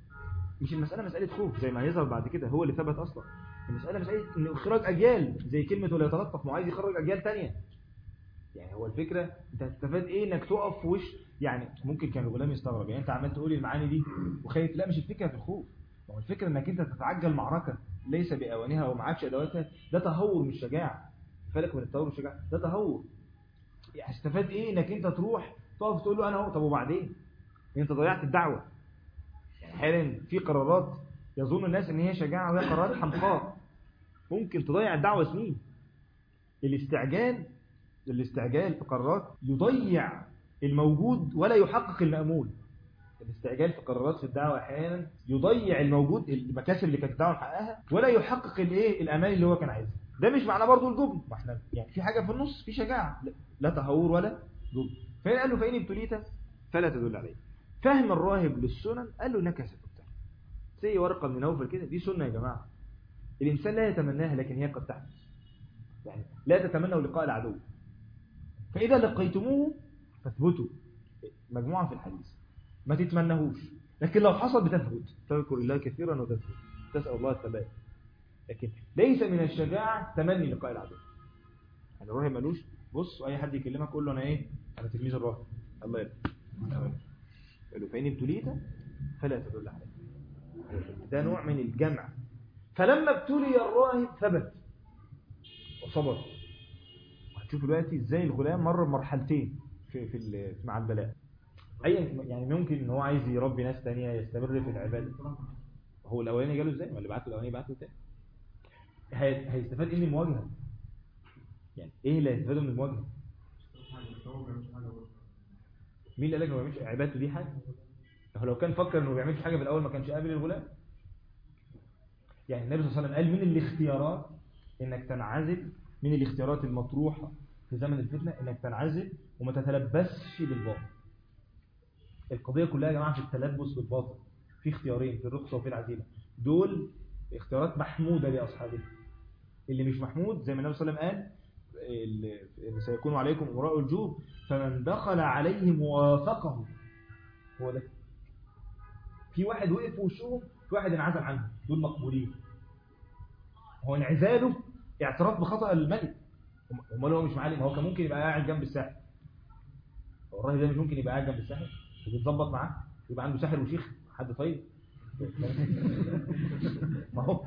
مش المسألة مسألة خوف زي ما هيظهر بعد كده هو اللي ثبت أصلا المسألة مسألة إن إخراج أجيال زي كلمة ولا يتلطف ما هو عايز يخرج أجيال تانية يعني هو الفكرة انت هتستفاد ايه انك تقف في وش يعني ممكن كان الغلام يستغرب يعني انت عمال تقول المعاني دي وخايف لا مش الفكرة في الخوف هو الفكرة انك انت تتعجل معركة ليس بأوانها ومعكش ادواتها ده تهور مش شجاعة فرق بين التهور والشجاعة ده تهور يعني هتستفاد ايه انك انت تروح تقف تقول له انا اهو طب وبعدين انت ضيعت الدعوة يعني احيانا في قرارات يظن الناس ان هي شجاعة وهي قرارات حمقاء ممكن تضيع الدعوة سنين الاستعجال الاستعجال في قرارات يضيع الموجود ولا يحقق المأمول الاستعجال في قرارات في الدعوة أحيانا يضيع الموجود المكاسب اللي كانت الدعوة محققها ولا يحقق الايه الأمان اللي هو كان عايزها ده مش معناه برضه الجبن ما احنا يعني في حاجة في النص في شجاعة لا- لا تهور ولا جبن فهنا قال له فإن ابتليت فلا تدل عليه فهم الراهب للسنن قال له انك ستبتلى زي ورقة من نوفل كده دي سنة يا جماعة الإنسان لا يتمناها لكن هي قد تحدث يعني لا تتمنوا لقاء العدو فإذا لقيتموه فاثبتوا مجموعة في الحديث ما تتمنهوش لكن لو حصل بتثبت تذكر الله كثيرا وتثبت تسأل الله الثبات لكن ليس من الشجاعة تمني لقاء العدو يعني الراهب ملوش بص أي حد يكلمك قول له أنا إيه أنا تلميذ الراهب الله يرضى قال له فإن ابتليت فلا تدل عليه ده نوع من الجمع فلما ابتلي الراهب ثبت وصبر هتشوف دلوقتي ازاي الغلام مر بمرحلتين في في ال- مع البلاء ايا يعني ممكن ان هو عايز يربي ناس تانية يستمر في العباده هو الاولاني جاله ازاي ما اللي بعته الاولاني بعته تاني هي- هيستفاد ايه من المواجهه يعني ايه اللي هيستفاده من المواجهه مين اللي قال لك ما بيعملش عبادته دي حاجه هو لو كان فكر انه ما بيعملش حاجه في الاول ما كانش قابل الغلام يعني النبي صلى الله عليه وسلم قال من الاختيارات انك تنعزل من الاختيارات المطروحه في زمن الفتنه انك تنعزل وما تتلبسش بالباطل القضيه كلها يا جماعه في التلبس بالباطل في اختيارين في الرخصه وفي العزيمه دول اختيارات محموده لاصحابها اللي مش محمود زي ما النبي صلى الله عليه وسلم قال ال- ان سيكون عليكم امراء الجوب فمن دخل عليهم وافقه هو ده في واحد وقف في وشهم في واحد انعزل عنهم دول مقبولين هو انعزاله اعتراف بخطأ الملك امال هو مش معلم هو كان ممكن يبقى قاعد جنب الساحر هو الراجل ده مش ممكن يبقى قاعد جنب الساحر وبيتظبط معاه يبقى عنده ساحر وشيخ حد طيب ما هو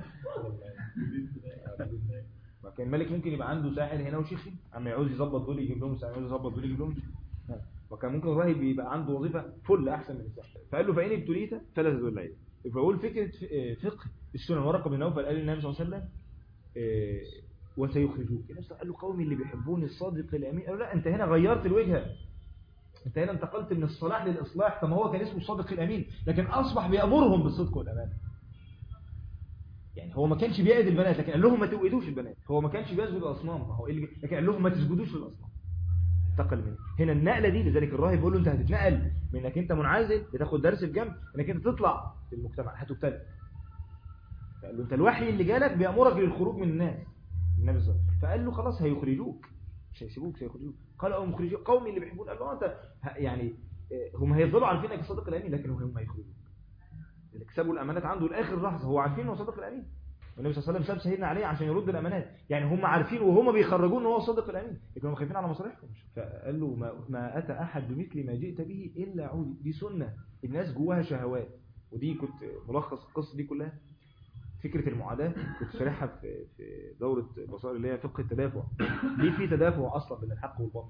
ما كان الملك ممكن يبقى عنده ساحر هنا وشيخ هنا اما يعوز يظبط دول يجيب لهم ساحر يعوز يظبط دول يجيب لهم وكان ممكن الراهب يبقى عنده وظيفه فل احسن من الساحر فقال له فان ابتليت فلا تدل عليه فبقول فكره فقه السنن ورقه بن نوفل قال للنبي صلى الله عليه وسلم آه، وسيخرجوك النبي صلى الله عليه وسلم قال له قومي اللي بيحبوني الصادق الامين قالوا لا انت هنا غيرت الوجهه انت هنا انتقلت من الصلاح للاصلاح طب ما هو كان اسمه الصادق الامين لكن اصبح بيامرهم بالصدق والامان يعني هو ما كانش بيأذي البنات لكن قال لهم ما توئدوش البنات هو ما كانش بيسجد الاصنام ما هو إيه اللي- لكن قال لهم ما تسجدوش للاصنام انتقل منه هنا النقله دي لذلك الراهب بيقول له انت هتتنقل من انك انت منعزل بتاخد درس في جنب انك انت تطلع في المجتمع هتبتدئ فقال له انت الوحي اللي جالك بيامرك للخروج من الناس النبي صلى الله عليه وسلم فقال له خلاص هيخرجوك مش هيسيبوك هيخرجوك قال او مخرجوك قومي اللي بيحبون قال له انت ه- يعني اه، هم هيفضلوا عارفين انك الصادق الامين لكن هم هيخرجوك اللي كسبوا الامانات عنده لاخر لحظه هو عارفين انه صادق الامين والنبي صلى الله عليه وسلم ساب سيدنا علي عشان يرد الامانات يعني هم عارفين وهم بيخرجوه ان هو صادق الامين لكن هم خايفين على مصالحهم فقال له ما, ما اتى احد بمثل ما جئت به الا عودي دي سنه الناس جواها شهوات ودي كنت ملخص القصه دي كلها فكره المعاداه كنت شارحها في في دوره بصائر اللي هي فقه التدافع ليه في تدافع اصلا بين الحق والباطل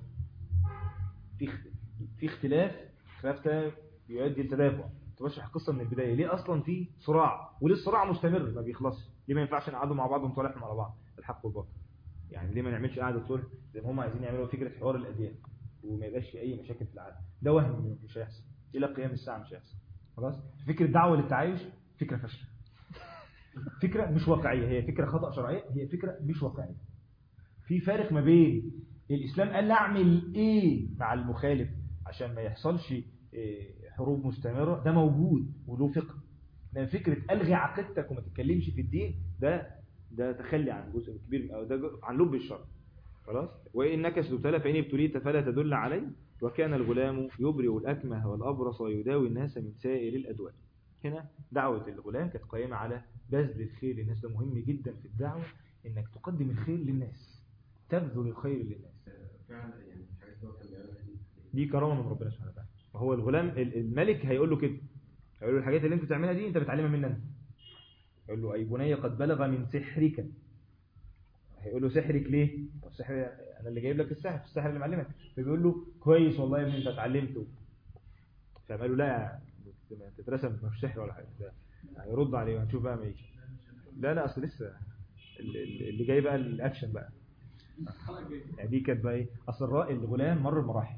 في اخت- في اختلاف اختلاف ده بيؤدي لتدافع كنت بشرح القصه من البدايه ليه اصلا في صراع وليه الصراع مستمر ما بيخلصش ليه ما ينفعش نقعدوا مع بعض ونصالحهم على بعض الحق والباطل يعني ليه ما نعملش قعده صلح زي ما هم عايزين يعملوا فكره حوار الاديان وما يبقاش في اي مشاكل في العالم ده وهم مش هيحصل الى قيام الساعه مش هيحصل خلاص فكره دعوه للتعايش فكره فاشله فكره مش واقعيه هي فكره خطا شرعيه هي فكره مش واقعيه في فارق ما بين الاسلام قال لي اعمل ايه مع المخالف عشان ما يحصلش إيه، حروب مستمره ده موجود وله فقه لان فكره الغي عقيدتك وما تتكلمش في الدين ده ده تخلي عن جزء كبير او ده جزء عن لب الشرع خلاص وانك ستبتلى فان ابتليت فلا تدل عليه وكان الغلام يبرئ الاكمه والابرص ويداوي الناس من سائر الادواء هنا دعوه الغلام كانت قائمه على بذل الخير للناس ده مهم جدا في الدعوه انك تقدم الخير للناس تبذل الخير للناس فعلا يعني الحاجات اللي هو كان بيعملها دي دي كرامه من ربنا سبحانه وتعالى وهو الغلام ال- الملك هيقول له كده هيقول له الحاجات اللي انت بتعملها دي انت بتعلمها مني انت يقول له اي بني قد بلغ من سحرك هيقول له سحرك ليه طب السحر انا اللي جايب لك السحر السحر اللي معلمك فبيقول له كويس والله يا ابني انت اتعلمته فقال له لا ما تترسم مش سحر ولا حاجه ده هيرد عليه وهنشوف بقى ما يجي لا لا اصل لسه ال- ال- اللي جاي بقى الاكشن بقى يعني دي كانت بقى ايه اصل الرا- الغلام مر بمراحل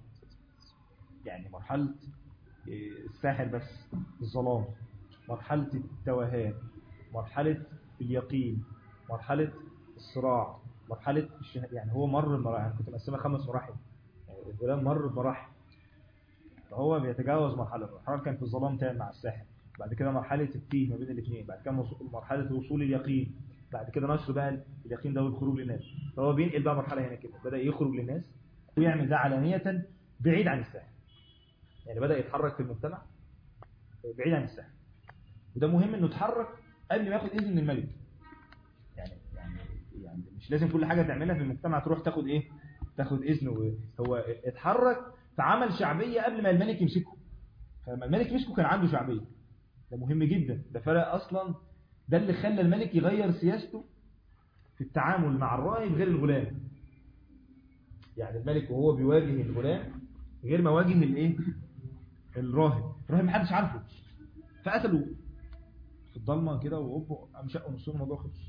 يعني مرحله إيه، الساحر بس الظلام مرحله التوهان مرحله اليقين مرحله الصراع مرحله الشه... يعني هو مر بمراحل يعني كنت مقسمها خمس مراحل يعني الغلام مر بمراحل فهو بيتجاوز مرحله مرحله كان في الظلام تام مع الساحر بعد كده مرحله التيه ما بين الاثنين بعد كده مص- مرحله وصول اليقين بعد كده نشر بقى اليقين ده والخروج للناس فهو بينقل بقى مرحله هنا كده بدا يخرج للناس ويعمل ده علانيه بعيد عن الساحر يعني بدا يتحرك في المجتمع بعيد عن الساحر وده مهم انه يتحرك قبل ما ياخد اذن من الملك يعني يعني يعني مش لازم كل حاجه تعملها في المجتمع تروح تاخد ايه تاخد اذن و- هو اتحرك فعمل شعبيه قبل ما الملك يمسكه فلما الملك مسكه كان عنده شعبيه ده مهم جدا ده فرق اصلا ده اللي خلى الملك يغير سياسته في التعامل مع الراهب غير الغلام يعني الملك وهو بيواجه الغلام غير ما واجه الايه الراهب الراهب محدش عارفه فقتلوا في الضلمه كده وهوب قام شقوا نصهم الموضوع خلص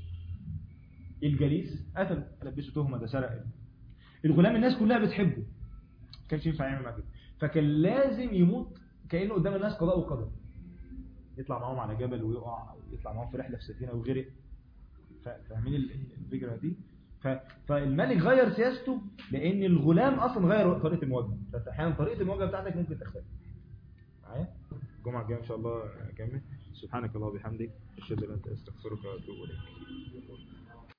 الجليس قتل لبسه تهمه ده سرق الغلام الناس كلها بتحبه ما كانش ينفع يعمل معاه كده فكان لازم يموت كانه قدام الناس قضاء وقدر يطلع معاهم على جبل ويقع أو يطلع معاهم في رحله في سفينه ويغرق ف- فاهمين ال- الفكره دي ف... فالملك غير سياسته لان الغلام اصلا غير طريقه المواجهه فانت احيانا طريقه المواجهه بتاعتك ممكن تختلف معايا الجمعه الجايه ان شاء الله اكمل سبحانك اللهم وبحمدك اشهد ان لا اله الا انت استغفرك واتوب اليك